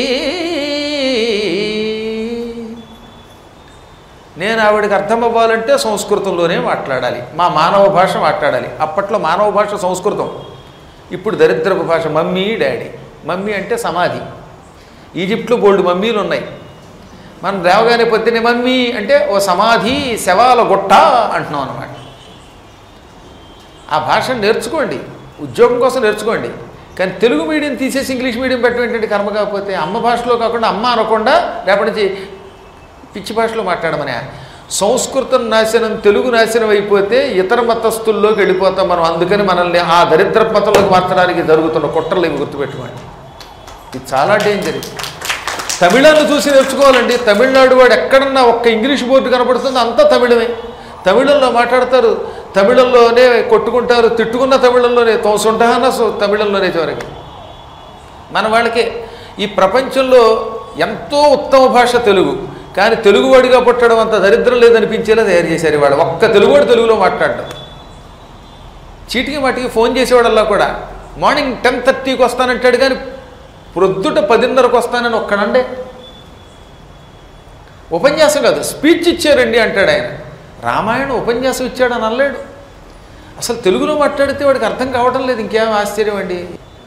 నేను ఆవిడకి అర్థం అవ్వాలంటే సంస్కృతంలోనే మాట్లాడాలి మా మానవ భాష మాట్లాడాలి అప్పట్లో మానవ భాష సంస్కృతం ఇప్పుడు దరిద్రపు భాష మమ్మీ డాడీ మమ్మీ అంటే సమాధి ఈజిప్ట్లో బోల్డ్ మమ్మీలు ఉన్నాయి మనం లేవగానే పొద్దున్నే మమ్మీ అంటే ఓ సమాధి శవాల గుట్ట అంటున్నాం అనమాట ఆ భాషను నేర్చుకోండి ఉద్యోగం కోసం నేర్చుకోండి కానీ తెలుగు మీడియం తీసేసి ఇంగ్లీష్ మీడియం పెట్టడం ఏంటంటే కర్మ కాకపోతే అమ్మ భాషలో కాకుండా అమ్మ అనకుండా రేపటి నుంచి పిచ్చి భాషలో మాట్లాడమనే సంస్కృతం నాశనం తెలుగు నాశనం అయిపోతే ఇతర మతస్థుల్లోకి వెళ్ళిపోతాం మనం అందుకని మనల్ని ఆ దరిద్ర మతంలోకి మార్చడానికి జరుగుతున్న కుట్రలు ఇవి గుర్తుపెట్టుకోండి ఇది చాలా డేంజర్ ఇది. తమిళాన్ని చూసి నేర్చుకోవాలండి తమిళనాడు వాడు ఎక్కడన్నా ఒక్క ఇంగ్లీష్ బోర్డు కనపడుతుందో అంతా తమిళమే తమిళంలో మాట్లాడతారు తమిళంలోనే కొట్టుకుంటారు తిట్టుకున్న తమిళంలోనే తోసుంటాన తమిళంలోనే చివరికి మన వాళ్ళకి ఈ ప్రపంచంలో ఎంతో ఉత్తమ భాష తెలుగు కానీ తెలుగువాడిగా పుట్టడం అంత దరిద్రం లేదనిపించేలా తయారు చేశారు వాడు ఒక్క తెలుగువాడు తెలుగులో మాట్లాడడం చీటికి మాటికి ఫోన్ చేసేవాడల్లా కూడా మార్నింగ్ టెన్ థర్టీకి వస్తానంటాడు కానీ ప్రొద్దుట పదిన్నరకు వస్తానని ఒక్కడండే ఉపన్యాసం కాదు స్పీచ్ ఇచ్చారండి అంటాడు ఆయన రామాయణం ఉపన్యాసం ఇచ్చాడని అనలేడు అసలు తెలుగులో మాట్లాడితే వాడికి అర్థం కావడం లేదు ఇంకేం ఆశ్చర్యం అండి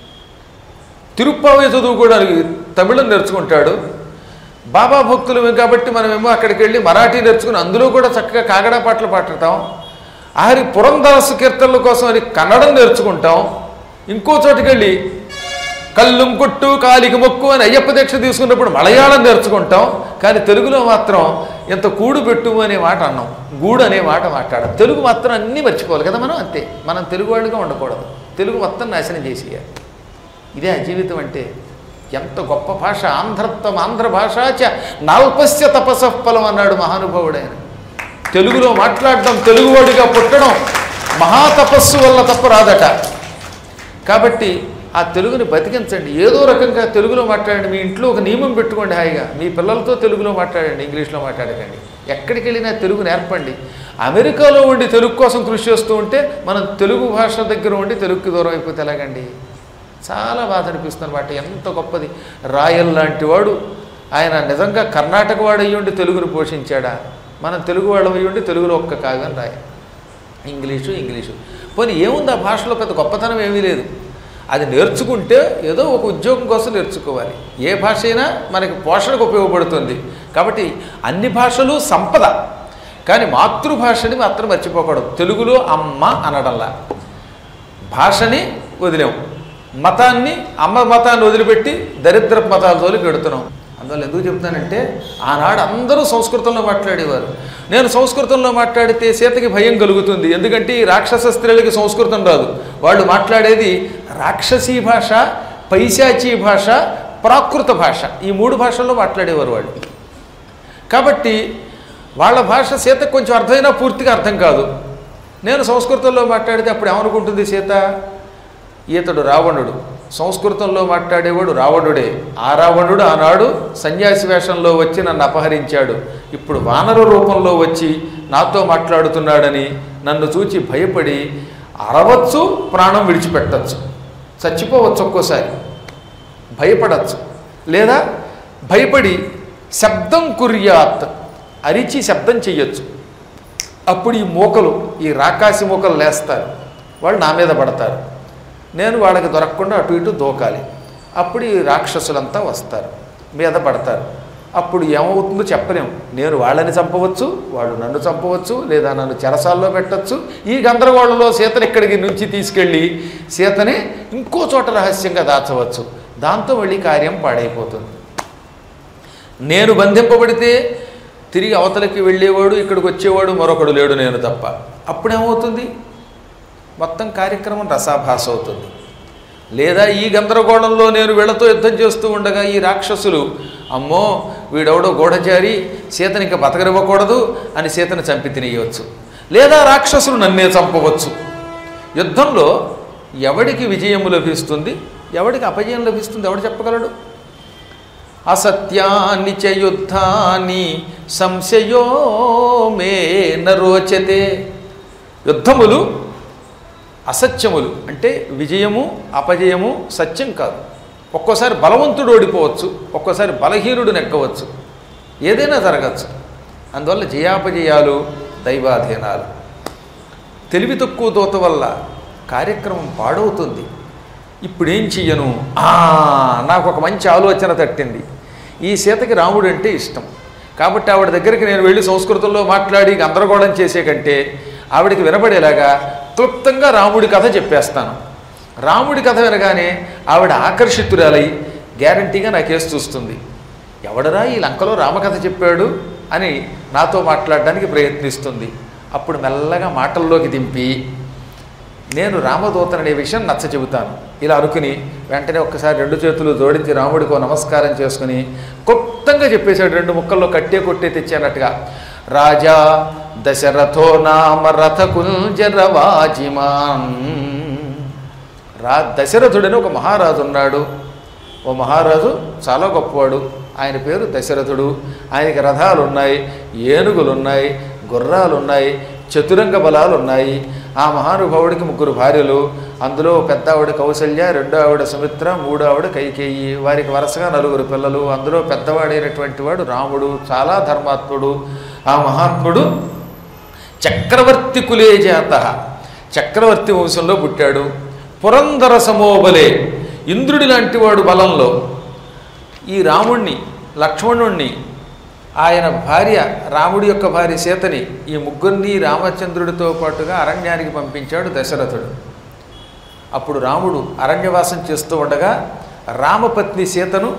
తిరుప్పావే చదువుకోవడానికి తమిళం నేర్చుకుంటాడు బాబా భక్తులమే కాబట్టి మనమేమో అక్కడికి వెళ్ళి మరాఠీ నేర్చుకుని అందులో కూడా చక్కగా కాగడా పాటలు పాడతాం ఆరి పురందాసు కీర్తనల కోసం అని కన్నడం నేర్చుకుంటాం ఇంకో చోటుకి వెళ్ళి కల్లుం కొట్టు కాలికి మొక్కు అని అయ్యప్ప దీక్ష తీసుకున్నప్పుడు మలయాళం నేర్చుకుంటాం కానీ తెలుగులో మాత్రం ఎంత కూడు పెట్టు అనే మాట అన్నాం గూడు అనే మాట మాట్లాడం తెలుగు మాత్రం అన్నీ మర్చిపోవాలి కదా మనం అంతే మనం తెలుగు వాళ్ళుగా ఉండకూడదు తెలుగు మొత్తం నాశనం చేసేయాలి ఇదే ఆ జీవితం అంటే ఎంత గొప్ప భాష ఆంధ్రత్వం ఆంధ్ర భాషాచ నాల్పస్య తపసఫలం అన్నాడు మహానుభావుడైన తెలుగులో మాట్లాడడం తెలుగువాడిగా పుట్టడం మహాతపస్సు వల్ల తప్ప రాదట కాబట్టి ఆ తెలుగుని బతికించండి ఏదో రకంగా తెలుగులో మాట్లాడండి మీ ఇంట్లో ఒక నియమం పెట్టుకోండి హాయిగా మీ పిల్లలతో తెలుగులో మాట్లాడండి ఇంగ్లీష్లో మాట్లాడకండి ఎక్కడికి వెళ్ళినా తెలుగు నేర్పండి అమెరికాలో ఉండి తెలుగు కోసం కృషి చేస్తూ ఉంటే మనం తెలుగు భాష దగ్గర ఉండి తెలుగుకి దూరం అయిపోతే ఎలాగండి చాలా బాధ అనిపిస్తుంది అనమాట ఎంత గొప్పది రాయల్ లాంటి వాడు ఆయన నిజంగా కర్ణాటక వాడు అయ్యుండి తెలుగును పోషించాడా మనం తెలుగు వాళ్ళం అయ్యుండి తెలుగులో ఒక్క కావ్యం రాయ ఇంగ్లీషు ఇంగ్లీషు పోనీ ఏముంది ఆ భాషలో పెద్ద గొప్పతనం ఏమీ లేదు అది నేర్చుకుంటే ఏదో ఒక ఉద్యోగం కోసం నేర్చుకోవాలి ఏ భాష అయినా మనకి పోషణకు ఉపయోగపడుతుంది కాబట్టి అన్ని భాషలు సంపద కానీ మాతృభాషని మాత్రం మర్చిపోకూడదు తెలుగులో అమ్మ అనడంలా భాషని వదిలేం మతాన్ని అమ్మ మతాన్ని వదిలిపెట్టి దరిద్ర మతాల జోలికి పెడుతున్నాం అందువల్ల ఎందుకు చెప్తానంటే ఆనాడు అందరూ సంస్కృతంలో మాట్లాడేవారు నేను సంస్కృతంలో మాట్లాడితే సీతకి భయం కలుగుతుంది ఎందుకంటే ఈ రాక్షస స్త్రీలకి సంస్కృతం రాదు వాళ్ళు మాట్లాడేది రాక్షసీ భాష పైశాచీ భాష ప్రాకృత భాష ఈ మూడు భాషల్లో మాట్లాడేవారు వాళ్ళు కాబట్టి వాళ్ళ భాష సీతకు కొంచెం అర్థమైనా పూర్తిగా అర్థం కాదు నేను సంస్కృతంలో మాట్లాడితే అప్పుడు ఏమనుకుంటుంది సీత ఈతడు రావణుడు సంస్కృతంలో మాట్లాడేవాడు రావణుడే ఆ రావణుడు ఆనాడు సన్యాసి వేషంలో వచ్చి నన్ను అపహరించాడు ఇప్పుడు వానర రూపంలో వచ్చి నాతో మాట్లాడుతున్నాడని నన్ను చూచి భయపడి అరవచ్చు ప్రాణం విడిచిపెట్టచ్చు చచ్చిపోవచ్చు ఒక్కోసారి భయపడచ్చు లేదా భయపడి శబ్దం కుర్యాత్ అరిచి శబ్దం చెయ్యొచ్చు అప్పుడు ఈ మూకలు ఈ రాకాసి మూకలు లేస్తారు వాళ్ళు నా మీద పడతారు నేను వాళ్ళకి దొరకకుండా అటు ఇటు దూకాలి అప్పుడు ఈ రాక్షసులంతా వస్తారు మీద పడతారు అప్పుడు ఏమవుతుందో చెప్పలేము నేను వాళ్ళని చంపవచ్చు వాళ్ళు నన్ను చంపవచ్చు లేదా నన్ను చెరసాల్లో పెట్టచ్చు ఈ గందరగోళంలో సీతని ఇక్కడికి నుంచి తీసుకెళ్ళి సీతని ఇంకో చోట రహస్యంగా దాచవచ్చు దాంతో మళ్ళీ కార్యం పాడైపోతుంది నేను బంధింపబడితే తిరిగి అవతలకి వెళ్ళేవాడు ఇక్కడికి వచ్చేవాడు మరొకడు లేడు నేను తప్ప అప్పుడేమవుతుంది మొత్తం కార్యక్రమం రసాభాస అవుతుంది లేదా ఈ గందరగోళంలో నేను వీళ్ళతో యుద్ధం చేస్తూ ఉండగా ఈ రాక్షసులు అమ్మో వీడెవడో గూఢచారి సీతని ఇంకా బతకనివ్వకూడదు అని సీతను చంపి తినేయవచ్చు లేదా రాక్షసులు నన్నే చంపవచ్చు యుద్ధంలో ఎవడికి విజయము లభిస్తుంది ఎవడికి అపజయం లభిస్తుంది ఎవడు చెప్పగలడు అసత్యాన్ని చ యుద్ధాన్ని సంశయో మే నరోచతే యుద్ధములు అసత్యములు అంటే విజయము అపజయము సత్యం కాదు ఒక్కోసారి బలవంతుడు ఓడిపోవచ్చు ఒక్కోసారి బలహీనుడు నెగ్గవచ్చు ఏదైనా జరగచ్చు అందువల్ల జయాపజయాలు దైవాధీనాలు తెలివి తక్కువ దోత వల్ల కార్యక్రమం పాడవుతుంది ఇప్పుడేం చెయ్యను ఆ, నాకు ఒక మంచి ఆలోచన తట్టింది ఈ సీతకి రాముడు అంటే ఇష్టం కాబట్టి ఆవిడ దగ్గరికి నేను వెళ్ళి సంస్కృతంలో మాట్లాడి గందరగోళం చేసే కంటే ఆవిడకి వినపడేలాగా క్లుప్తంగా రాముడి కథ చెప్పేస్తాను రాముడి కథ వినగానే ఆవిడ ఆకర్షితురాలై గ్యారంటీగా నా కేసు చూస్తుంది ఎవడరా ఈ లంకలో రామకథ చెప్పాడు అని నాతో మాట్లాడడానికి ప్రయత్నిస్తుంది అప్పుడు మెల్లగా మాటల్లోకి దింపి నేను రామదూతన్ అనే విషయం నచ్చ చెబుతాను ఇలా అనుకుని వెంటనే ఒక్కసారి రెండు చేతులు జోడించి రాముడికో నమస్కారం చేసుకుని క్లుప్తంగా చెప్పేశాడు రెండు ముక్కల్లో కట్టే కొట్టే తెచ్చానట్టుగా రాజా దశరథో నామ రథ కుంజరవాజిమాన్ రా దశరథుడని ఒక మహారాజు ఉన్నాడు ఓ మహారాజు చాలా గొప్పవాడు ఆయన పేరు దశరథుడు ఆయనకి రథాలు ఉన్నాయి ఏనుగులు ఉన్నాయి గుర్రాలు ఉన్నాయి చతురంగ బలాలు ఉన్నాయి ఆ మహానుభావుడికి ముగ్గురు భార్యలు అందులో పెద్ద ఆవిడ కౌసల్య రెండో ఆవిడ సుమిత్ర మూడో ఆవిడ కైకేయి వారికి వరుసగా నలుగురు పిల్లలు అందులో పెద్దవాడైనటువంటి వాడు రాముడు చాలా ధర్మాత్ముడు ఆ మహాత్ముడు చక్రవర్తి కులే జాత చక్రవర్తి వంశంలో పుట్టాడు పురంధర సమోబలే ఇంద్రుడి లాంటి వాడు బలంలో ఈ రాముణ్ణి లక్ష్మణుణ్ణి ఆయన భార్య రాముడి యొక్క భార్య సీతని ఈ ముగ్గురిని రామచంద్రుడితో పాటుగా అరణ్యానికి పంపించాడు దశరథుడు అప్పుడు రాముడు అరణ్యవాసం చేస్తూ ఉండగా రామపత్ని సీతను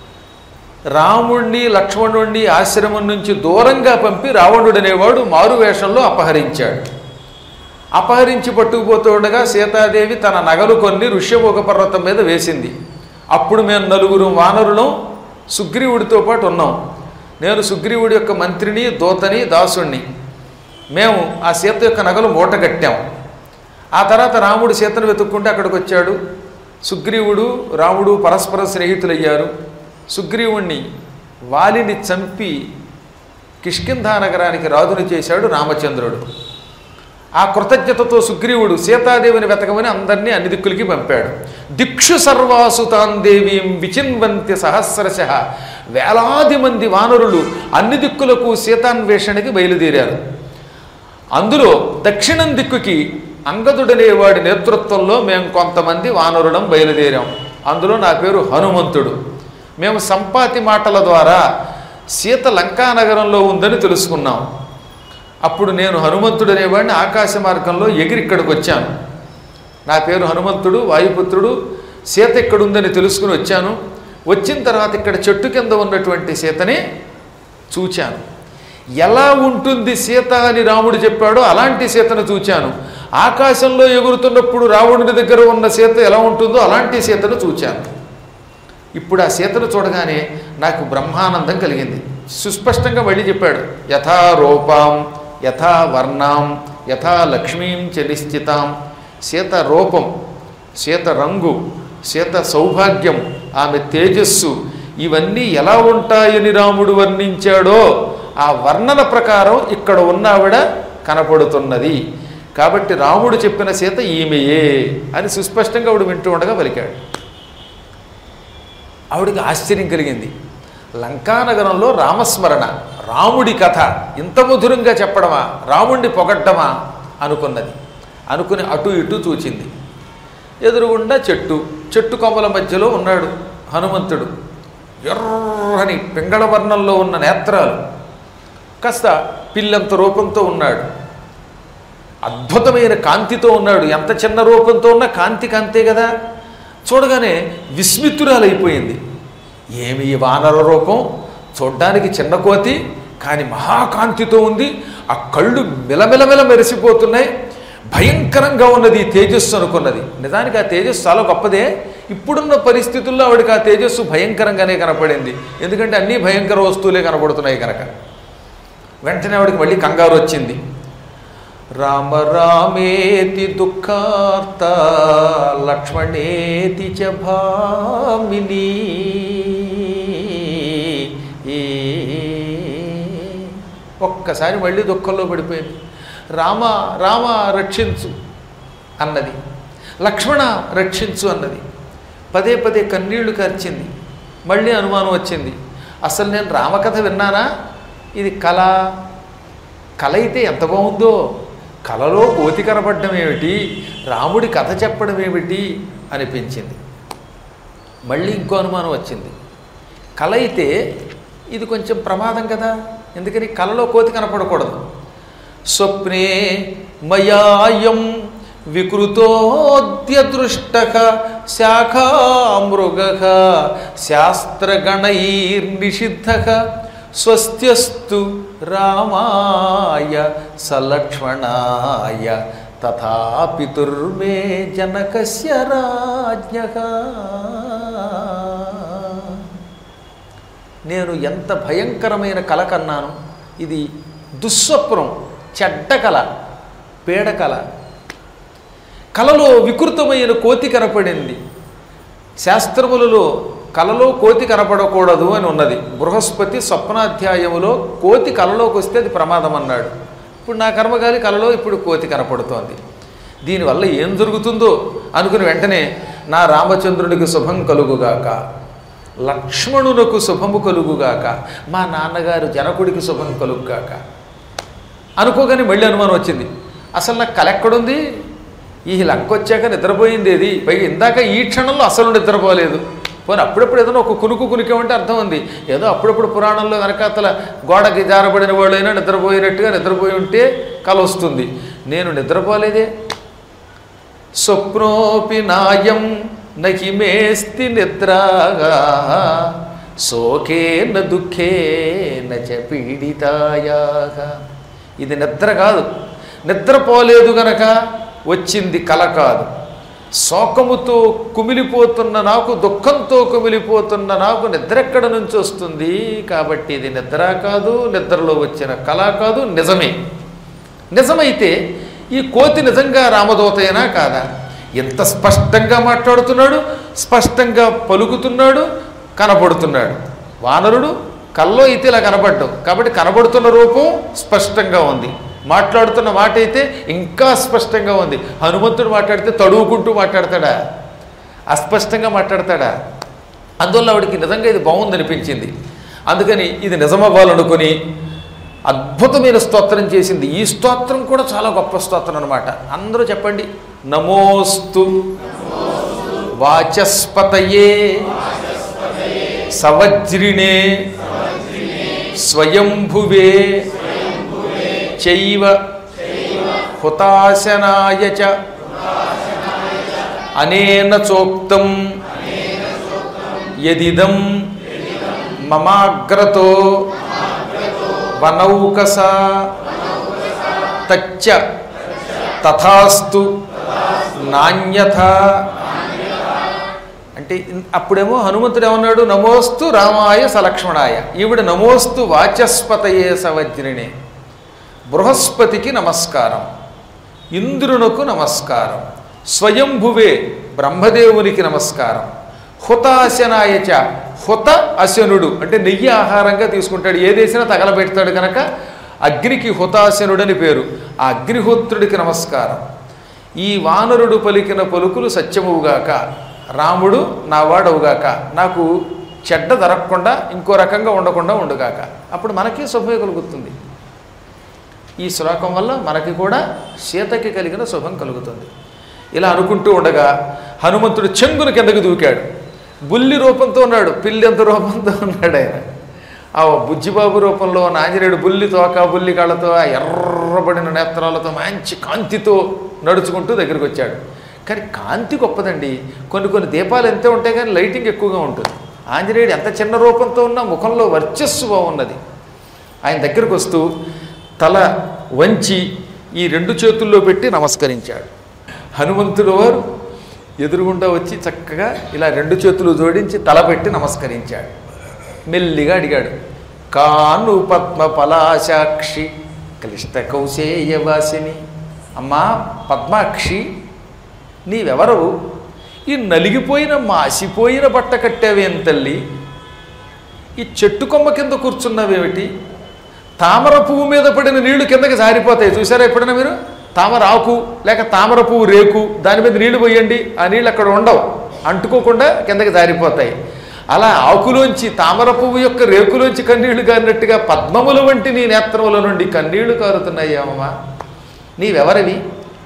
రాముణ్ణి లక్ష్మణుణ్ణి ఆశ్రమం నుంచి దూరంగా పంపి రావణుడు అనేవాడు మారు వేషంలో అపహరించాడు అపహరించి పట్టుకుపోతూ ఉండగా సీతాదేవి తన నగలు కొన్ని ఋష్యముఖ పర్వతం మీద వేసింది అప్పుడు మేము నలుగురు వానరులం సుగ్రీవుడితో పాటు ఉన్నాం నేను సుగ్రీవుడి యొక్క మంత్రిని దూతని దాసుణ్ణి మేము ఆ సీత యొక్క నగలు మూట కట్టాం ఆ తర్వాత రాముడు సీతను వెతుక్కుంటే అక్కడికి వచ్చాడు సుగ్రీవుడు రాముడు పరస్పర స్నేహితులయ్యారు సుగ్రీవుణ్ణి వాలిని చంపి కిష్కింధా నగరానికి రాజుని చేశాడు రామచంద్రుడు ఆ కృతజ్ఞతతో సుగ్రీవుడు సీతాదేవిని వెతకమని అందరినీ అన్ని దిక్కులకి పంపాడు దిక్షు సర్వాసు తాన్ దేవీం విచిన్వంతి సహస్రశ వేలాది మంది వానరులు అన్ని దిక్కులకు సీతాన్వేషణకి బయలుదేరారు అందులో దక్షిణం దిక్కుకి అంగదుడనే వాడి నేతృత్వంలో మేము కొంతమంది వానరుడం బయలుదేరాం అందులో నా పేరు హనుమంతుడు మేము సంపాతి మాటల ద్వారా సీత లంకా నగరంలో ఉందని తెలుసుకున్నాం అప్పుడు నేను హనుమంతుడు అనేవాడిని ఆకాశ మార్గంలో ఎగిరి ఇక్కడికి వచ్చాను నా పేరు హనుమంతుడు వాయుపుత్రుడు సీత ఇక్కడుందని తెలుసుకుని వచ్చాను వచ్చిన తర్వాత ఇక్కడ చెట్టు కింద ఉన్నటువంటి సీతని చూచాను ఎలా ఉంటుంది సీత అని రాముడు చెప్పాడో అలాంటి సీతను చూచాను ఆకాశంలో ఎగురుతున్నప్పుడు రావణుడి దగ్గర ఉన్న సీత ఎలా ఉంటుందో అలాంటి సీతను చూచాను ఇప్పుడు ఆ సీతను చూడగానే నాకు బ్రహ్మానందం కలిగింది సుస్పష్టంగా మళ్ళీ చెప్పాడు యథా రూపాం యథా వర్ణాం యథా లక్ష్మీం చ నిశ్చితాం సీత రూపం సీత రంగు సీత సౌభాగ్యం ఆమె తేజస్సు ఇవన్నీ ఎలా ఉంటాయని రాముడు వర్ణించాడో ఆ వర్ణన ప్రకారం ఇక్కడ ఉన్న ఆవిడ కనపడుతున్నది కాబట్టి రాముడు చెప్పిన సీత ఈమెయే అని సుస్పష్టంగా ఆవిడ వింటూ ఉండగా పలికాడు ఆవిడికి ఆశ్చర్యం కలిగింది లంకానగరంలో రామస్మరణ రాముడి కథ ఇంత మధురంగా చెప్పడమా రాముడిని పొగడ్డమా అనుకున్నది అనుకుని అటు ఇటు చూచింది ఎదురుగుండా చెట్టు చెట్టు కొమ్మల మధ్యలో ఉన్నాడు హనుమంతుడు ఎర్రని పింగళ వర్ణంలో ఉన్న నేత్రాలు కాస్త పిల్లంత రూపంతో ఉన్నాడు అద్భుతమైన కాంతితో ఉన్నాడు ఎంత చిన్న రూపంతో ఉన్నా కాంతి కాంతే కదా చూడగానే విస్మితురాలైపోయింది ఏమి ఈ వానర రూపం చూడ్డానికి చిన్న కోతి కానీ మహాకాంతితో ఉంది ఆ కళ్ళు మిలమిలమిల మెరిసిపోతున్నాయి భయంకరంగా ఉన్నది ఈ తేజస్సు అనుకున్నది నిజానికి ఆ తేజస్సు చాలా గొప్పదే ఇప్పుడున్న పరిస్థితుల్లో ఆవిడకి ఆ తేజస్సు భయంకరంగానే కనపడింది ఎందుకంటే అన్నీ భయంకర వస్తువులే కనపడుతున్నాయి కనుక వెంటనే ఆవిడకి మళ్ళీ కంగారు వచ్చింది రామ రామేతి దుఃఖార్త లక్ష్మణేతి చ భామిని ఒక్కసారి మళ్ళీ దుఃఖంలో పడిపోయింది రామ రామ రక్షించు అన్నది లక్ష్మణ రక్షించు అన్నది పదే పదే కన్నీళ్లు కార్చింది మళ్ళీ అనుమానం వచ్చింది అసలు నేను రామకథ విన్నానా ఇది కళ కళ అయితే ఎంత బాగుందో కలలో కోతి కనపడడం ఏమిటి రాముడి కథ చెప్పడం ఏమిటి అనిపించింది మళ్ళీ ఇంకో అనుమానం వచ్చింది కళ అయితే ఇది కొంచెం ప్రమాదం కదా ఎందుకని కళలో కోతి కనపడకూడదు స్వప్నే మయాయం వికృతోద్యదృష్ట శాఖామృగ శాస్త్రగణైర్నిషిద్ధ స్వస్త్యస్తు రామాయ సలక్ష్మణాయ తథా పితుర్మే జనకస్య రాజ్ఞ నేను ఎంత భయంకరమైన కల కన్నాను ఇది దుస్వప్నం చెడ్డ కల పేడ కల కలలో వికృతమైన కోతి కనపడింది శాస్త్రములలో కలలో కోతి కనపడకూడదు అని ఉన్నది బృహస్పతి స్వప్నాధ్యాయములో కోతి కలలోకి వస్తే అది ప్రమాదం అన్నాడు ఇప్పుడు నా కర్మగాలి కలలో ఇప్పుడు కోతి కనపడుతోంది దీనివల్ల ఏం జరుగుతుందో అనుకుని వెంటనే నా రామచంద్రునికి శుభం కలుగుగాక లక్ష్మణునకు శుభము కలుగుగాక మా నాన్నగారు జనకుడికి శుభం కలుగుగాక అనుకోగానే మళ్ళీ అనుమానం వచ్చింది అసలు నాకు కల ఎక్కడుంది ఈ లంక వచ్చాక నిద్రపోయింది ఏది పైగా ఇందాక ఈ క్షణంలో అసలు నిద్రపోలేదు పోనీ అప్పుడప్పుడు ఏదైనా ఒక కునుకు కునికేమంటే అర్థం ఉంది ఏదో అప్పుడప్పుడు పురాణంలో వెనకాతల గోడకి జారబడిన వాళ్ళైనా నిద్రపోయినట్టుగా నిద్రపోయి ఉంటే కల వస్తుంది నేను నిద్రపోలేదే స్వప్నోపి నాయం నహిమేస్తి నిద్రాగా శోకేన దుఃఖేన చ పీడితాయా ఇది నిద్ర కాదు నిద్రపోలేదు గనక వచ్చింది కల కాదు శోకముతో కుమిలిపోతున్న నాకు దుఃఖంతో కుమిలిపోతున్న నాకు నిద్ర ఎక్కడ నుంచి వస్తుంది కాబట్టి ఇది నిద్ర కాదు నిద్రలో వచ్చిన కళ కాదు నిజమే నిజమైతే ఈ కోతి నిజంగా రామదూతైనా కాదా ఎంత స్పష్టంగా మాట్లాడుతున్నాడు స్పష్టంగా పలుకుతున్నాడు కనపడుతున్నాడు వానరుడు కల్లో అయితే ఇలా కనపడ్డం కాబట్టి కనబడుతున్న రూపం స్పష్టంగా ఉంది మాట్లాడుతున్న మాట అయితే ఇంకా స్పష్టంగా ఉంది హనుమంతుడు మాట్లాడితే తడువుకుంటూ మాట్లాడతాడా అస్పష్టంగా మాట్లాడతాడా అందువల్ల ఆవిడికి నిజంగా ఇది బాగుంది అనిపించింది అందుకని ఇది నిజమవ్వాలనుకుని అద్భుతమైన స్తోత్రం చేసింది ఈ స్తోత్రం కూడా చాలా గొప్ప స్తోత్రం అనమాట అందరూ చెప్పండి నమోస్తు వాచస్పతయే సవజ్రిణే స్వయంభువే చైవ హుతాశనాయ చ అనేన చోక్తం యదిదం మమాగ్రతో వనౌకస తచ్చ తథాస్తు నాణ్యత అంటే ఇన్- అప్పుడేమో హనుమంతుడు ఏమన్నాడు నమోస్తు రామాయ సలక్ష్మణాయ ఈవిడ నమోస్తు వాచస్పతయే సవజ్రిణే బృహస్పతికి నమస్కారం ఇంద్రునకు నమస్కారం స్వయంభువే బ్రహ్మదేవునికి నమస్కారం హుతాశనాయచ హుత అశనుడు అంటే నెయ్యి ఆహారంగా తీసుకుంటాడు ఏదేసినా తగలబెడతాడు కనుక అగ్నికి హుతాశనుడని పేరు ఆ అగ్నిహోత్రుడికి నమస్కారం ఈ వానరుడు పలికిన పలుకులు సత్యముగాక రాముడు నా వాడవుగాక నాకు చెడ్డ జరగకుండా ఇంకో రకంగా ఉండకుండా ఉండుగాక అప్పుడు మనకి శుభమే కలుగుతుంది ఈ శ్లోకం వల్ల మనకి కూడా సీతకి కలిగిన శుభం కలుగుతుంది ఇలా అనుకుంటూ ఉండగా హనుమంతుడు చెంగున కిందకి దూకాడు బుల్లి రూపంతో ఉన్నాడు పిల్లెంత రూపంతో ఉన్నాడు ఆయన ఆ బుజ్జిబాబు రూపంలో ఉన్న ఆంజనేయుడు బుల్లి తోక బుల్లి కాళ్ళతో ఆ ఎర్రబడిన నేత్రాలతో మంచి కాంతితో నడుచుకుంటూ దగ్గరికి వచ్చాడు కానీ కాంతి గొప్పదండి కొన్ని కొన్ని దీపాలు ఎంతే ఉంటాయి కానీ లైటింగ్ ఎక్కువగా ఉంటుంది ఆంజనేయుడు ఎంత చిన్న రూపంతో ఉన్నా ముఖంలో వర్చస్సు బాగున్నది ఆయన దగ్గరకు వస్తూ తల వంచి ఈ రెండు చేతుల్లో పెట్టి నమస్కరించాడు హనుమంతుడు వారు ఎదురుగుండా వచ్చి చక్కగా ఇలా రెండు చేతులు జోడించి తల పెట్టి నమస్కరించాడు మెల్లిగా అడిగాడు కాను పద్మ పలాశాక్షి క్లిష్ట కౌశేయవాసిని అమ్మా పద్మాక్షి నీవెవరవు ఈ నలిగిపోయిన మాసిపోయిన బట్ట కట్టావేం తల్లి ఈ చెట్టు కొమ్మ కింద కూర్చున్నావేమిటి తామర పువ్వు మీద పడిన నీళ్లు కిందకి జారిపోతాయి చూసారా ఎప్పుడైనా మీరు తామర ఆకు లేక తామర పువ్వు రేకు దాని మీద నీళ్లు పోయండి ఆ నీళ్ళు అక్కడ ఉండవు అంటుకోకుండా కిందకి జారిపోతాయి అలా ఆకులోంచి తామర పువ్వు యొక్క రేకులోంచి కన్నీళ్లు కారినట్టుగా పద్మముల వంటి నీ నేత్రముల నుండి కన్నీళ్లు కారుతున్నాయి అమ్మా నీవెవరివి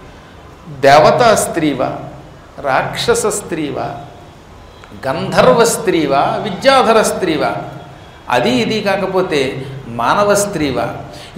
దేవతా స్త్రీవా రాక్షస స్త్రీవా గంధర్వ స్త్రీవా విద్యాధర స్త్రీవా అది ఇది కాకపోతే మానవ స్త్రీవా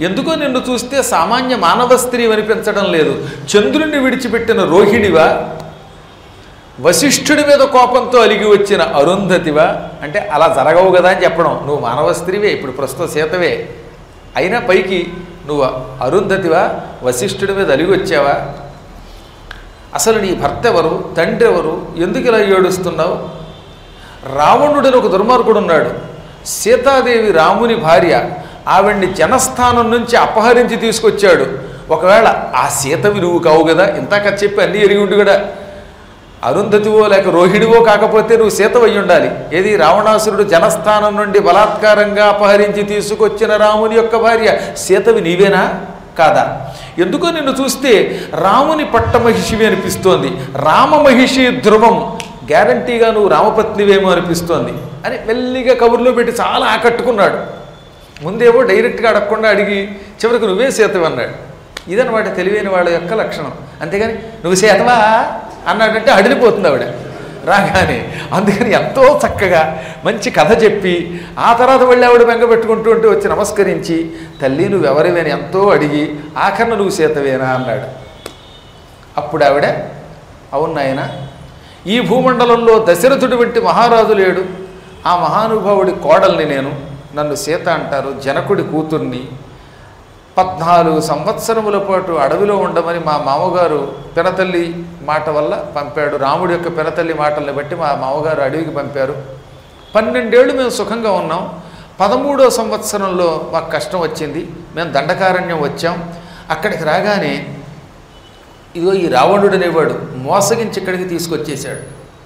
ఎందుకో నిన్ను చూస్తే సామాన్య మానవ స్త్రీ అనిపించడం లేదు చంద్రుణ్ణి విడిచిపెట్టిన రోహిణివా వశిష్ఠుడి మీద కోపంతో అలిగి వచ్చిన అరుంధతివా అంటే అలా జరగవు కదా అని చెప్పడం నువ్వు మానవ స్త్రీవే ఇప్పుడు ప్రస్తుత సీతవే అయినా పైకి నువ్వు అరుంధతివా వశిష్ఠుడి మీద అలిగి వచ్చావా అసలు నీ భర్త ఎవరు తండ్రి ఎవరు ఎందుకు ఇలా ఏడుస్తున్నావు రావణుడని ఒక దుర్మార్గుడు ఉన్నాడు సీతాదేవి రాముని భార్య ఆవిడ్ని జనస్థానం నుంచి అపహరించి తీసుకొచ్చాడు ఒకవేళ ఆ సీతవి నువ్వు కావు కదా ఇంతాక చెప్పి అన్నీ ఎరిగి ఉండి కూడా అరుంధతివో లేక రోహిణివో కాకపోతే నువ్వు సీతవయ్యి ఉండాలి ఏది రావణాసురుడు జనస్థానం నుండి బలాత్కారంగా అపహరించి తీసుకొచ్చిన రాముని యొక్క భార్య సీతవి నీవేనా కాదా ఎందుకో నిన్ను చూస్తే రాముని పట్టమహిషివి అనిపిస్తోంది రామమహిషి ధ్రువం గ్యారంటీగా నువ్వు రామపత్నివేమో అనిపిస్తోంది అని మెల్లిగా కబుర్లో పెట్టి చాలా ఆకట్టుకున్నాడు ముందేమో డైరెక్ట్గా అడగకుండా అడిగి చివరికి నువ్వే సీతవి అన్నాడు ఇదనమాట తెలివైన వాళ్ళ యొక్క లక్షణం అంతేగాని నువ్వు సీతవా అన్నాడంటే అడిలిపోతుంది ఆవిడ రాగానే అందుకని ఎంతో చక్కగా మంచి కథ చెప్పి ఆ తర్వాత వెళ్ళి ఆవిడ బెంగ పెట్టుకుంటూ ఉంటే వచ్చి నమస్కరించి తల్లి నువ్వు ఎవరివేని ఎంతో అడిగి ఆఖరణ నువ్వు సీతవేనా అన్నాడు అప్పుడు ఆవిడ అవును నాయన ఈ భూమండలంలో దశరథుడి వంటి మహారాజు లేడు ఆ మహానుభావుడి కోడల్ని నేను నన్ను సీత అంటారు జనకుడి కూతుర్ని పద్నాలుగు సంవత్సరముల పాటు అడవిలో ఉండమని మా మామగారు పినతల్లి మాట వల్ల పంపాడు రాముడి యొక్క పినతల్లి మాటల్ని బట్టి మా మామగారు అడవికి పంపారు పన్నెండేళ్ళు మేము సుఖంగా ఉన్నాం పదమూడో సంవత్సరంలో మాకు కష్టం వచ్చింది మేము దండకారణ్యం వచ్చాం అక్కడికి రాగానే ఇదిగో ఈ రావణుడు అనేవాడు మోసగించి ఇక్కడికి తీసుకొచ్చేశాడు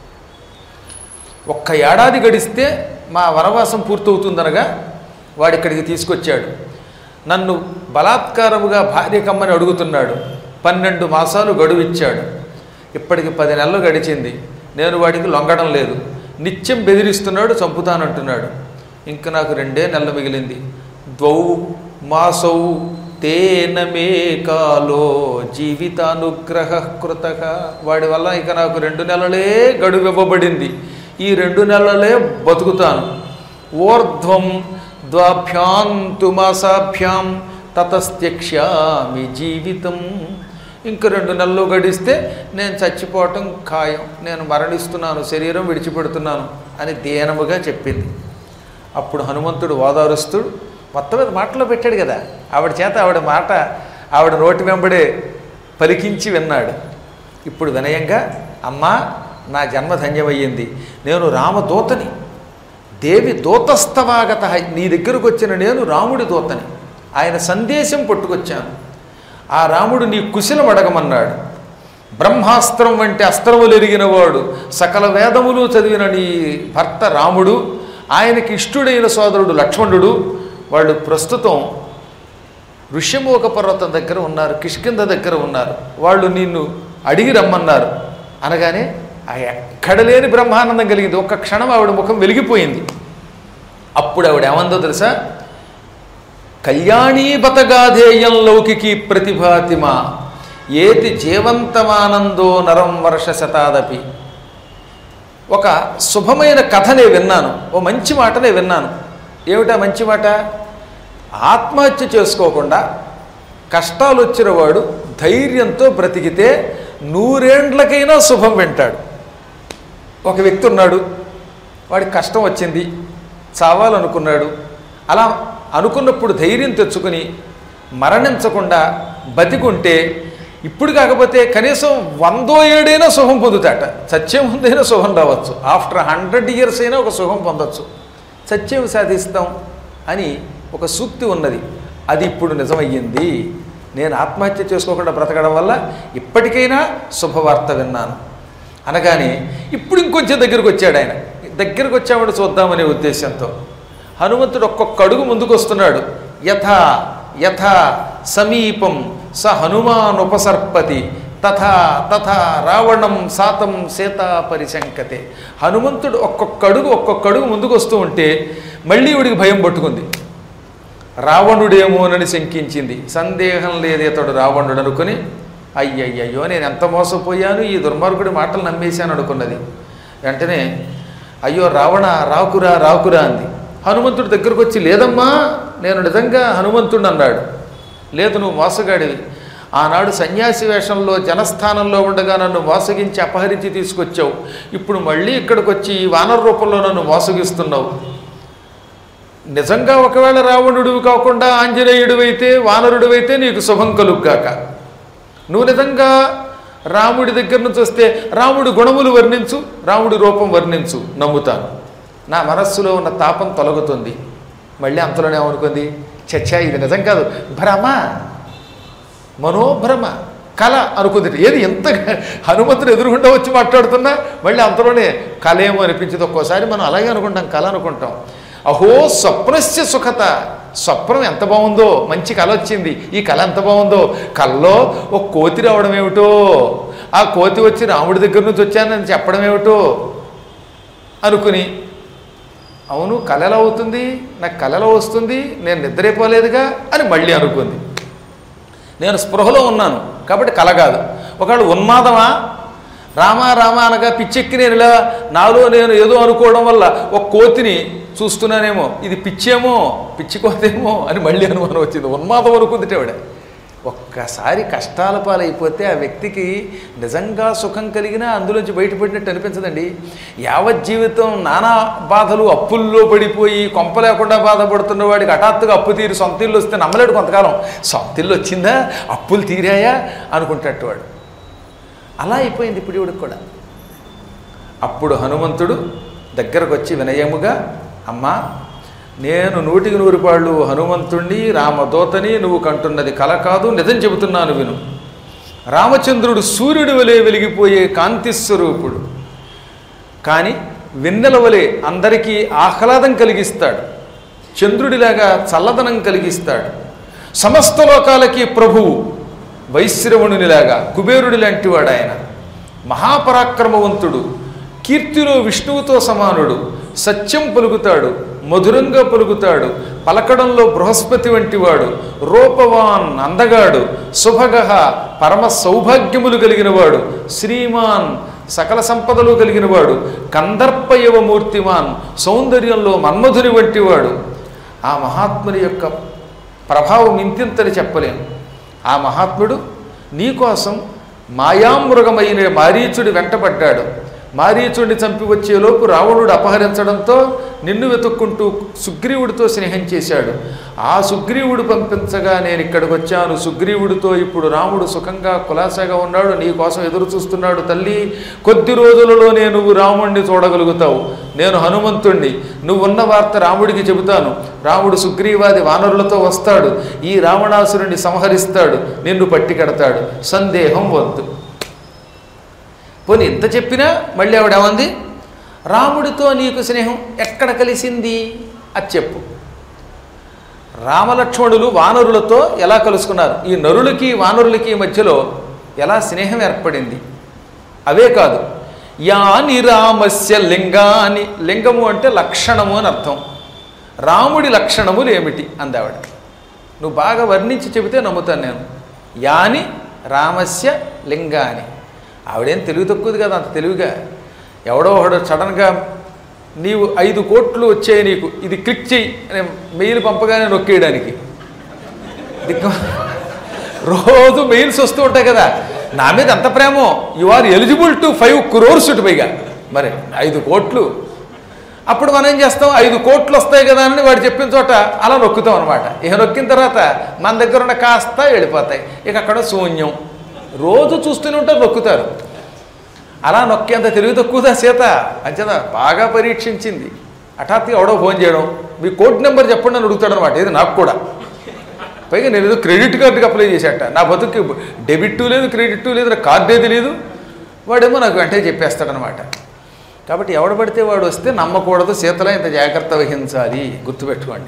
ఒక్క ఏడాది గడిస్తే మా వనవాసం పూర్తవుతుందనగా వాడు ఇక్కడికి తీసుకొచ్చాడు నన్ను బలాత్కారముగా భార్య కమ్మని అడుగుతున్నాడు పన్నెండు మాసాలు గడువిచ్చాడు ఇప్పటికి పది నెలలు గడిచింది నేను వాడికి లొంగడం లేదు నిత్యం బెదిరిస్తున్నాడు చంపుతానంటున్నాడు ఇంక నాకు రెండే నెలలు మిగిలింది ద్వౌ మాసౌ తేన మే కాలో జీవితానుగ్రహ కృత వాడి వల్ల ఇక నాకు రెండు నెలలే గడువు ఇవ్వబడింది ఈ రెండు నెలలే బతుకుతాను ఊర్ధ్వం ద్వాభ్యాంతు మాసాభ్యాం తతస్త్యక్ష్యామి జీవితం ఇంక రెండు నెలలు గడిస్తే నేను చచ్చిపోవటం ఖాయం నేను మరణిస్తున్నాను శరీరం విడిచిపెడుతున్నాను అని దీనముగా చెప్పింది అప్పుడు హనుమంతుడు ఓదారుస్తూ మొత్తం మీద మాటలో పెట్టాడు కదా ఆవిడ చేత ఆవిడ మాట ఆవిడ నోటి వెంబడే పలికించి విన్నాడు ఇప్పుడు వినయంగా అమ్మా నా జన్మ ధన్యమయ్యింది నేను రామదూతని దేవి దూతస్తవాగత నీ దగ్గరకు వచ్చిన నేను రాముడి దూతని ఆయన సందేశం పట్టుకొచ్చాను ఆ రాముడు నీ కుశలం అడగమన్నాడు బ్రహ్మాస్త్రం వంటి అస్త్రములు ఎరిగినవాడు సకల వేదములు చదివిన నీ భర్త రాముడు ఆయనకి ఇష్టుడైన సోదరుడు లక్ష్మణుడు వాళ్ళు ప్రస్తుతం ఋష్యమూక పర్వతం దగ్గర ఉన్నారు కిష్కింద దగ్గర ఉన్నారు వాళ్ళు నిన్ను అడిగి రమ్మన్నారు అనగానే ఆ ఎక్కడ లేని బ్రహ్మానందం కలిగింది ఒక్క క్షణం ఆవిడ ముఖం వెలిగిపోయింది అప్పుడు ఆవిడ ఏమందో తెలుసా కళ్యాణీబతగాధేయం లౌకికి ప్రతిభాతిమా ఏతి జీవంతమానందో నరం వర్ష శతాదపి ఒక శుభమైన కథనే విన్నాను ఓ మంచి మాటనే విన్నాను ఏమిటా మంచి మాట ఆత్మహత్య చేసుకోకుండా కష్టాలు వచ్చిన వాడు ధైర్యంతో బ్రతికితే నూరేండ్లకైనా శుభం వింటాడు ఒక వ్యక్తి ఉన్నాడు వాడికి కష్టం వచ్చింది చావాలనుకున్నాడు అలా అనుకున్నప్పుడు ధైర్యం తెచ్చుకుని మరణించకుండా బతికుంటే ఇప్పుడు కాకపోతే కనీసం వందో ఏడైనా శుభం పొందుతాట సత్యం ముందైనా శుభం రావచ్చు ఆఫ్టర్ హండ్రెడ్ ఇయర్స్ అయినా ఒక శుభం పొందొచ్చు సత్యం సాధిస్తాం అని ఒక సూక్తి ఉన్నది అది ఇప్పుడు నిజమయ్యింది నేను ఆత్మహత్య చేసుకోకుండా బ్రతకడం వల్ల ఇప్పటికైనా శుభవార్త విన్నాను అనగానే ఇప్పుడు ఇంకొంచెం దగ్గరికి వచ్చాడు ఆయన దగ్గరికి వచ్చామని చూద్దామనే ఉద్దేశంతో హనుమంతుడు ఒక్కొక్క అడుగు ముందుకు వస్తున్నాడు యథా యథా సమీపం స హనుమాన్ ఉపసర్పతి తథా తథా రావణం సాతం సీత పరిశంకతే హనుమంతుడు ఒక్కొక్క అడుగు ఒక్కొక్క అడుగు ముందుకు వస్తూ ఉంటే మళ్ళీ వీడికి భయం పట్టుకుంది రావణుడేమోనని శంకించింది సందేహం లేదు ఇతడు రావణుడు అనుకుని అయ్యయ్యయ్యో నేను ఎంత మోసపోయాను ఈ దుర్మార్గుడి మాటలు నమ్మేశాను అనుకున్నది వెంటనే అయ్యో రావణ రాకురా రాకురా అంది హనుమంతుడి దగ్గరకు వచ్చి లేదమ్మా నేను నిజంగా హనుమంతుడు అన్నాడు లేదు నువ్వు మోసగాడివి ఆనాడు సన్యాసి వేషంలో జనస్థానంలో ఉండగా నన్ను మోసగించి అపహరించి తీసుకొచ్చావు ఇప్పుడు మళ్ళీ ఇక్కడికి వచ్చి ఈ వానర రూపంలో నన్ను మోసగిస్తున్నావు నిజంగా ఒకవేళ రావణుడివి కాకుండా ఆంజనేయుడివైతే వానరుడివైతే నీకు శుభం కలుగ్గాక నువ్వు నిజంగా రాముడి దగ్గర నుంచి వస్తే రాముడి గుణములు వర్ణించు రాముడి రూపం వర్ణించు నమ్ముతాను నా మనస్సులో ఉన్న తాపం తొలగుతుంది మళ్ళీ అంతలోనే ఏమనుకుంది చచ్చా ఇది నిజం కాదు భ్రమ మనోభ్రమ కళ అనుకుంది ఏది ఎంత హనుమంతుడు ఎదురుగుండా వచ్చి మాట్లాడుతున్నా మళ్ళీ అంతలోనే కళ ఏమో అనిపించింది ఒక్కోసారి మనం అలాగే అనుకుంటాం కళ అనుకుంటాం అహో స్వప్నస్య సుఖత స్వప్నం ఎంత బాగుందో మంచి కళ వచ్చింది ఈ కళ ఎంత బాగుందో కళ్ళలో ఒక కోతి రావడం ఏమిటో ఆ కోతి వచ్చి రాముడి దగ్గర నుంచి వచ్చానని చెప్పడం ఏమిటో అనుకుని అవును కళ ఎలా అవుతుంది నాకు కళ ఎలా వస్తుంది నేను నిద్రైపోలేదుగా అని మళ్ళీ అనుకుంది నేను స్పృహలో ఉన్నాను కాబట్టి కల కాదు ఒకవేళ ఉన్మాదమా రామా రామా అనగా పిచ్చెక్కి నేను ఇలా నాలో నేను ఏదో అనుకోవడం వల్ల ఒక కోతిని చూస్తున్నానేమో ఇది పిచ్చేమో పిచ్చి కోతేమో అని మళ్ళీ అనుమానం వచ్చింది ఉన్మాదం అనుకుందిటే ఆవిడ ఒక్కసారి కష్టాల పాలైపోతే ఆ వ్యక్తికి నిజంగా సుఖం కలిగినా అందులోంచి బయటపడినట్టు అనిపించదండి యావత్ జీవితం నానా బాధలు అప్పుల్లో పడిపోయి కొంప లేకుండా బాధపడుతున్న వాడికి హఠాత్తుగా అప్పు తీరి సొంత ఇల్లు వస్తే నమ్మలేడు కొంతకాలం సొంత ఇల్లు వచ్చిందా అప్పులు తీరాయా అనుకుంటట్టు వాడు అలా అయిపోయింది ఇప్పుడు ఇవిడికి కూడా అప్పుడు హనుమంతుడు దగ్గరకు వచ్చి వినయముగా అమ్మా నేను నూటికి నూరు పాళ్ళు హనుమంతుణ్ణి రామదూతని నువ్వు కంటున్నది కల కాదు నిజం చెబుతున్నాను విను రామచంద్రుడు సూర్యుడి వలె వెలిగిపోయే కాంతి స్వరూపుడు కానీ వెన్నెల వలె అందరికీ ఆహ్లాదం కలిగిస్తాడు చంద్రుడిలాగా చల్లదనం కలిగిస్తాడు సమస్త లోకాలకి ప్రభువు వైశ్రవణునిలాగా కుబేరుడి లాంటివాడు ఆయన మహాపరాక్రమవంతుడు కీర్తిలో విష్ణువుతో సమానుడు సత్యం పలుకుతాడు మధురంగా పలుకుతాడు పలకడంలో బృహస్పతి వంటివాడు రూపవాన్ అందగాడు శుభగహ పరమ సౌభాగ్యములు కలిగినవాడు శ్రీమాన్ సకల సంపదలు కలిగినవాడు కందర్పయవ మూర్తిమాన్ సౌందర్యంలో మన్మధుని వంటివాడు ఆ మహాత్ముని యొక్క ప్రభావం ఇంతింతని చెప్పలేము ఆ మహాత్ముడు నీకోసం మాయామృగమైన మారీచుడి వెంటపడ్డాడు మారీచుడిని చంపి వచ్చేలోపు రావణుడు అపహరించడంతో నిన్ను వెతుక్కుంటూ సుగ్రీవుడితో స్నేహం చేశాడు ఆ సుగ్రీవుడు పంపించగా నేను ఇక్కడికి వచ్చాను సుగ్రీవుడితో ఇప్పుడు రాముడు సుఖంగా కులాసాగా ఉన్నాడు నీ కోసం ఎదురు చూస్తున్నాడు తల్లి కొద్ది రోజులలోనే నువ్వు రాముణ్ణి చూడగలుగుతావు నేను హనుమంతుణ్ణి నువ్వున్న వార్త రాముడికి చెబుతాను రాముడు సుగ్రీవాది వానరులతో వస్తాడు ఈ రావణాసురుణ్ణి సంహరిస్తాడు నిన్ను పట్టికెడతాడు సందేహం వద్దు పోనీ ఇంత చెప్పినా మళ్ళీ ఆవిడ ఏమంది రాముడితో నీకు స్నేహం ఎక్కడ కలిసింది అది చెప్పు రామలక్ష్మణులు వానరులతో ఎలా కలుసుకున్నారు ఈ నరులకి వానరులకి మధ్యలో ఎలా స్నేహం ఏర్పడింది అవే కాదు యాని రామస్య లింగాని లింగము అంటే లక్షణము అని అర్థం రాముడి లక్షణములు ఏమిటి అందావిడ నువ్వు బాగా వర్ణించి చెబితే నమ్ముతాను నేను యాని రామస్య లింగాని ఆవిడేం తెలివి తక్కువది కదా అంత తెలివిగా ఎవడో ఒకడు సడన్గా నీవు ఐదు కోట్లు వచ్చాయి నీకు ఇది క్లిక్ చెయ్యి అనే మెయిల్ పంపగానే నొక్కేయడానికి దిక్కు రోజు మెయిల్స్ వస్తూ ఉంటాయి కదా నా మీద ఎంత ప్రేమో you are eligible to five crores ఇటు పైగా మరి ఐదు కోట్లు అప్పుడు మనం ఏం చేస్తాం ఐదు కోట్లు వస్తాయి కదా అని వాడు చెప్పిన చోట అలా నొక్కుతాం అనమాట ఇక నొక్కిన తర్వాత మన దగ్గర ఉన్న కాస్త వెళ్ళిపోతాయి ఇక అక్కడ శూన్యం రోజు చూస్తూనే ఉంటారు నొక్కుతారు అలా నొక్కేంత తెలివి తక్కువదా సీత అంచేత బాగా పరీక్షించింది హఠాత్తుగా ఎవడో ఫోన్ చేయడం మీ కోడ్ నెంబర్ చెప్పండి అని అడుగుతాడు అనమాట ఇది నాకు కూడా పైగా నేను ఏదో క్రెడిట్ కార్డుకి అప్లై చేసేట నా బతుకు డెబిట్ లేదు క్రెడిట్ లేదు నా కార్డు ఏది లేదు వాడేమో నాకు వెంటనే చెప్పేస్తాడనమాట కాబట్టి ఎవడ పడితే వాడు వస్తే నమ్మకూడదు సీతలో ఇంత జాగ్రత్త వహించాలి గుర్తుపెట్టుకోండి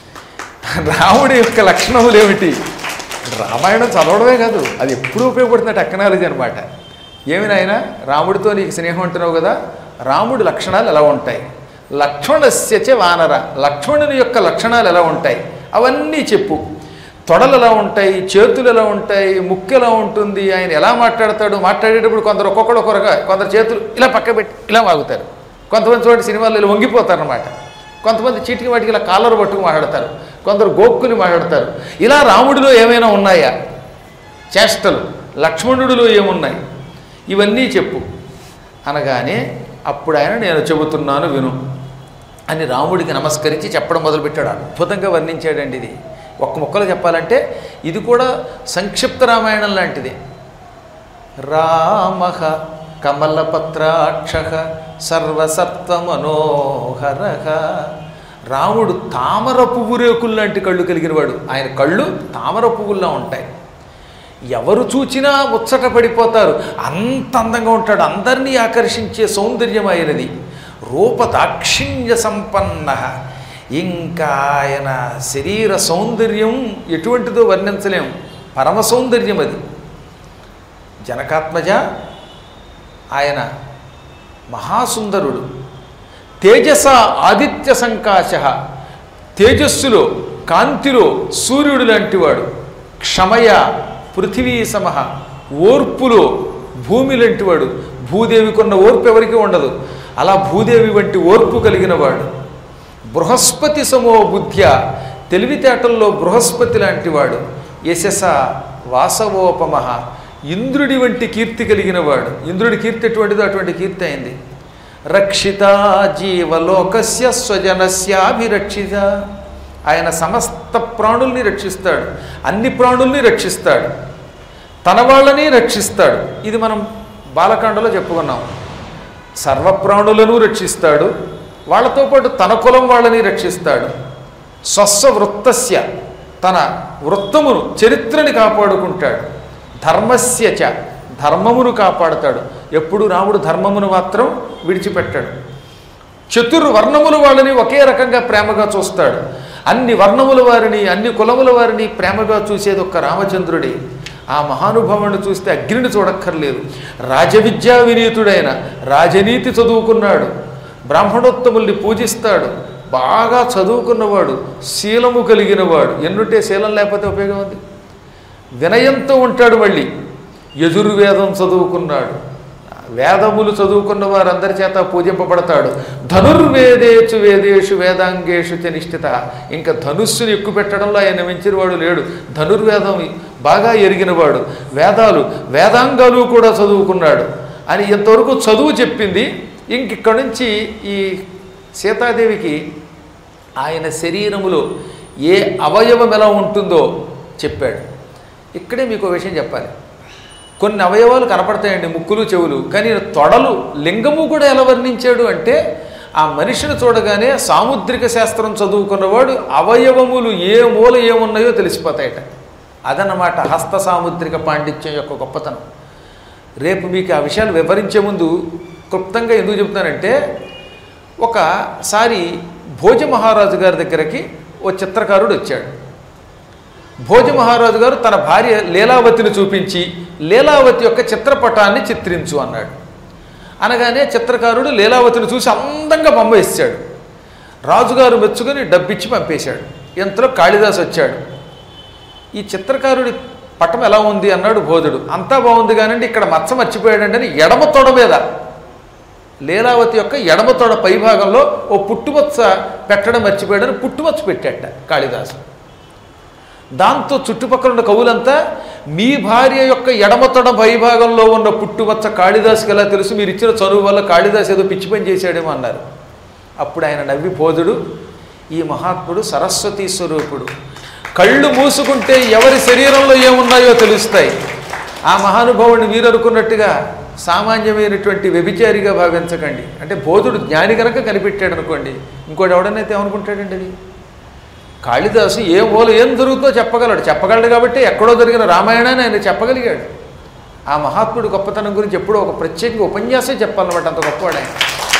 రాముడి యొక్క లక్షణములు ఏమిటి రామాయణం చదవడమే కాదు అది ఎప్పుడూ ఉపయోగపడుతున్న టెక్నాలజీ అనమాట ఏమి నాయన రాముడితో నీకు స్నేహం అంటున్నావు కదా రాముడి లక్షణాలు ఎలా ఉంటాయి లక్ష్మణస్యచ వానర లక్ష్మణుని యొక్క లక్షణాలు ఎలా ఉంటాయి అవన్నీ చెప్పు తొడలు ఎలా ఉంటాయి చేతులు ఎలా ఉంటాయి ముక్కు ఎలా ఉంటుంది ఆయన ఎలా మాట్లాడతాడు మాట్లాడేటప్పుడు కొందరు ఒక్కొక్కడు ఒక్కొక్కరుగా కొందరు చేతులు ఇలా పక్క పెట్టి ఇలా వాగుతారు కొంతమంది చూడండి సినిమాల్లో ఇలా వంగిపోతారు అనమాట కొంతమంది చీటికి వాటికి ఇలా కాలర్ పట్టుకు మాట్లాడతారు కొందరు గోక్కుని మాట్లాడతారు ఇలా రాముడిలో ఏమైనా ఉన్నాయా చేష్టలు లక్ష్మణుడిలో ఏమున్నాయి ఇవన్నీ చెప్పు అనగానే అప్పుడు ఆయన నేను చెబుతున్నాను విను అని రాముడికి నమస్కరించి చెప్పడం మొదలుపెట్టాడు అద్భుతంగా వర్ణించాడండి ఇది ఒక్క ముక్కలో చెప్పాలంటే ఇది కూడా సంక్షిప్త రామాయణం లాంటిదే రామ కమలపత్రాక్ష సర్వసత్వమనోహర రాముడు తామర పువ్వు రేకులు లాంటి కళ్ళు కలిగినవాడు ఆయన కళ్ళు తామర పువ్వుల్లా ఉంటాయి ఎవరు చూచినా ముచ్చట పడిపోతారు అంత అందంగా ఉంటాడు అందరినీ ఆకర్షించే సౌందర్యం ఆయనది రూపదాక్షిణ్య సంపన్న ఇంకా ఆయన శరీర సౌందర్యం ఎటువంటిదో వర్ణించలేం పరమ సౌందర్యం అది జనకాత్మజ ఆయన మహాసుందరుడు తేజస ఆదిత్య సంకాశ తేజస్సులో కాంతిలో సూర్యుడు లాంటివాడు క్షమయ పృథివీ సమహ ఓర్పులో భూమి లాంటివాడు భూదేవికున్న ఓర్పు ఎవరికీ ఉండదు అలా భూదేవి వంటి ఓర్పు కలిగిన వాడు బృహస్పతి సమో బుద్ధ్య తెలివితేటల్లో బృహస్పతి లాంటివాడు యశస వాసవోపమ ఇంద్రుడి వంటి కీర్తి కలిగిన వాడు ఇంద్రుడి కీర్తి ఎటువంటిదో అటువంటి కీర్తి అయింది రక్షిత జీవలోకస్య స్వజనస్యాభిరక్షిత ఆయన సమస్త ప్రాణుల్ని రక్షిస్తాడు అన్ని ప్రాణుల్ని రక్షిస్తాడు తన వాళ్ళని రక్షిస్తాడు ఇది మనం బాలకాండలో చెప్పుకున్నాం సర్వప్రాణులను రక్షిస్తాడు వాళ్ళతో పాటు తన కులం వాళ్ళని రక్షిస్తాడు స్వస్వ వృత్తస్య తన వృత్తమును చరిత్రని కాపాడుకుంటాడు ధర్మస్య చ ధర్మమును కాపాడుతాడు ఎప్పుడు రాముడు ధర్మమును మాత్రం విడిచిపెట్టాడు చతుర్వర్ణముల వాళ్ళని ఒకే రకంగా ప్రేమగా చూస్తాడు అన్ని వర్ణముల వారిని అన్ని కులముల వారిని ప్రేమగా చూసేది ఒక్క రామచంద్రుడే ఆ మహానుభావుని చూస్తే అగ్నిని చూడక్కర్లేదు రాజవిద్యా వినీతుడైన రాజనీతి చదువుకున్నాడు బ్రాహ్మణోత్తముల్ని పూజిస్తాడు బాగా చదువుకున్నవాడు శీలము కలిగినవాడు ఎన్నుంటే శీలం లేకపోతే ఉపయోగం ఉంది వినయంతో ఉంటాడు మళ్ళీ యజుర్వేదం చదువుకున్నాడు వేదములు చదువుకున్న వారందరి చేత పూజింపబడతాడు ధనుర్వేదేచు వేదేషు వేదాంగేషు చ నిష్ఠిత ఇంకా ధనుస్సుని ఎక్కువ పెట్టడంలో ఆయన మించిన వాడు లేడు ధనుర్వేదం బాగా ఎరిగినవాడు వేదాలు వేదాంగాలు కూడా చదువుకున్నాడు అని ఇంతవరకు చదువు చెప్పింది ఇంక ఇక్కడి నుంచి ఈ సీతాదేవికి ఆయన శరీరములో ఏ అవయవం ఎలా ఉంటుందో చెప్పాడు ఇక్కడే మీకు ఒక విషయం చెప్పాలి కొన్ని అవయవాలు కనపడతాయండి ముక్కులు చెవులు కానీ తొడలు లింగము కూడా ఎలా వర్ణించాడు అంటే ఆ మనిషిని చూడగానే సాముద్రిక శాస్త్రం చదువుకున్నవాడు అవయవములు ఏ మూల ఏమున్నాయో తెలిసిపోతాయట అదన్నమాట హస్త సాముద్రిక పాండిత్యం యొక్క గొప్పతనం రేపు మీకు ఆ విషయాలు వివరించే ముందు క్లుప్తంగా ఎందుకు చెప్తానంటే ఒకసారి భోజ మహారాజు గారి దగ్గరికి ఓ చిత్రకారుడు వచ్చాడు భోజ మహారాజు గారు తన భార్య లీలావతిని చూపించి లీలావతి యొక్క చిత్రపటాన్ని చిత్రించు అన్నాడు అనగానే చిత్రకారుడు లీలావతిని చూసి అందంగా బొమ్మ వేసాడు రాజుగారు మెచ్చుకొని డబ్బిచ్చి పంపేశాడు ఇంతలో కాళిదాసు వచ్చాడు ఈ చిత్రకారుడి పటం ఎలా ఉంది అన్నాడు బోధుడు అంతా బాగుంది కానండి ఇక్కడ మచ్చ మర్చిపోయాడండి అని ఎడమ తొడ మీద లీలావతి యొక్క ఎడమ తొడ పైభాగంలో ఓ పుట్టుమచ్చ పెట్టడం మర్చిపోయాడని పుట్టుమచ్చ పెట్టాట కాళిదాసు దాంతో చుట్టుపక్కల ఉన్న కవులంతా మీ భార్య యొక్క ఎడమతొడ పైభాగంలో ఉన్న పుట్టుమచ్చ కాళిదాసుకి ఎలా తెలుసు మీరు ఇచ్చిన చదువు వల్ల కాళిదాసు ఏదో పిచ్చి పని చేశాడేమో అన్నారు అప్పుడు ఆయన నవ్వి పోదుడు ఈ మహాత్ముడు సరస్వతీ స్వరూపుడు కళ్ళు మూసుకుంటే ఎవరి శరీరంలో ఏమున్నాయో తెలుస్తాయి ఆ మహానుభావుడిని మీరు అనుకున్నట్టుగా సామాన్యమైనటువంటి వ్యభిచారిగా భావించకండి అంటే బోధుడు జ్ఞాని కనుక కనిపెట్టాడు అనుకోండి ఇంకోటి ఎవడనైతే ఏమనుకుంటాడండి అది కాళిదాసు ఏ మూల ఏం జరుగుతుందో చెప్పగలడు చెప్పగలడు కాబట్టి ఎక్కడో జరిగిన రామాయణాన్ని ఆయన చెప్పగలిగాడు ఆ మహాత్ముడి గొప్పతనం గురించి ఎప్పుడో ఒక ప్రత్యేకంగా ఉపన్యాసం చెప్పాలన్నమాట అంత గొప్పవాడు ఆయన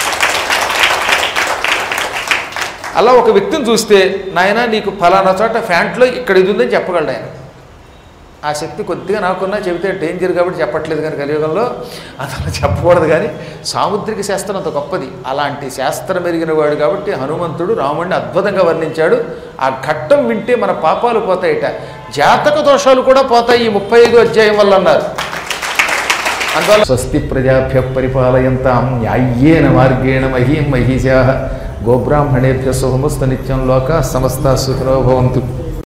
అలా ఒక వ్యక్తిని చూస్తే నాయన నీకు ఫలానా చోట ఫ్యాంట్లో ఇక్కడ ఇది ఉందని చెప్పగలడు ఆయన ఆ శక్తి కొద్దిగా నాకున్నా చెబితే డేంజర్ కాబట్టి చెప్పట్లేదు కానీ కలియుగంలో అతను చెప్పకూడదు కానీ సాముద్రిక శాస్త్రం అంత గొప్పది అలాంటి శాస్త్రం ఎరిగిన వాడు కాబట్టి హనుమంతుడు రాముడిని అద్భుతంగా వర్ణించాడు ఆ ఘట్టం వింటే మన పాపాలు పోతాయిట జాతక దోషాలు కూడా పోతాయి ఈ ముప్పై ఐదు అధ్యాయం వల్ల అన్నారు అందువల్ల స్వస్తి ప్రజాభ్య పరిపాలయంతాం న్యాయ్యేన మార్గేణ మహీం మహిషా గోబ్రాహ్మణేభ్య శుభమస్తు నిత్యం లోక సమస్త సుఖినో భవంతు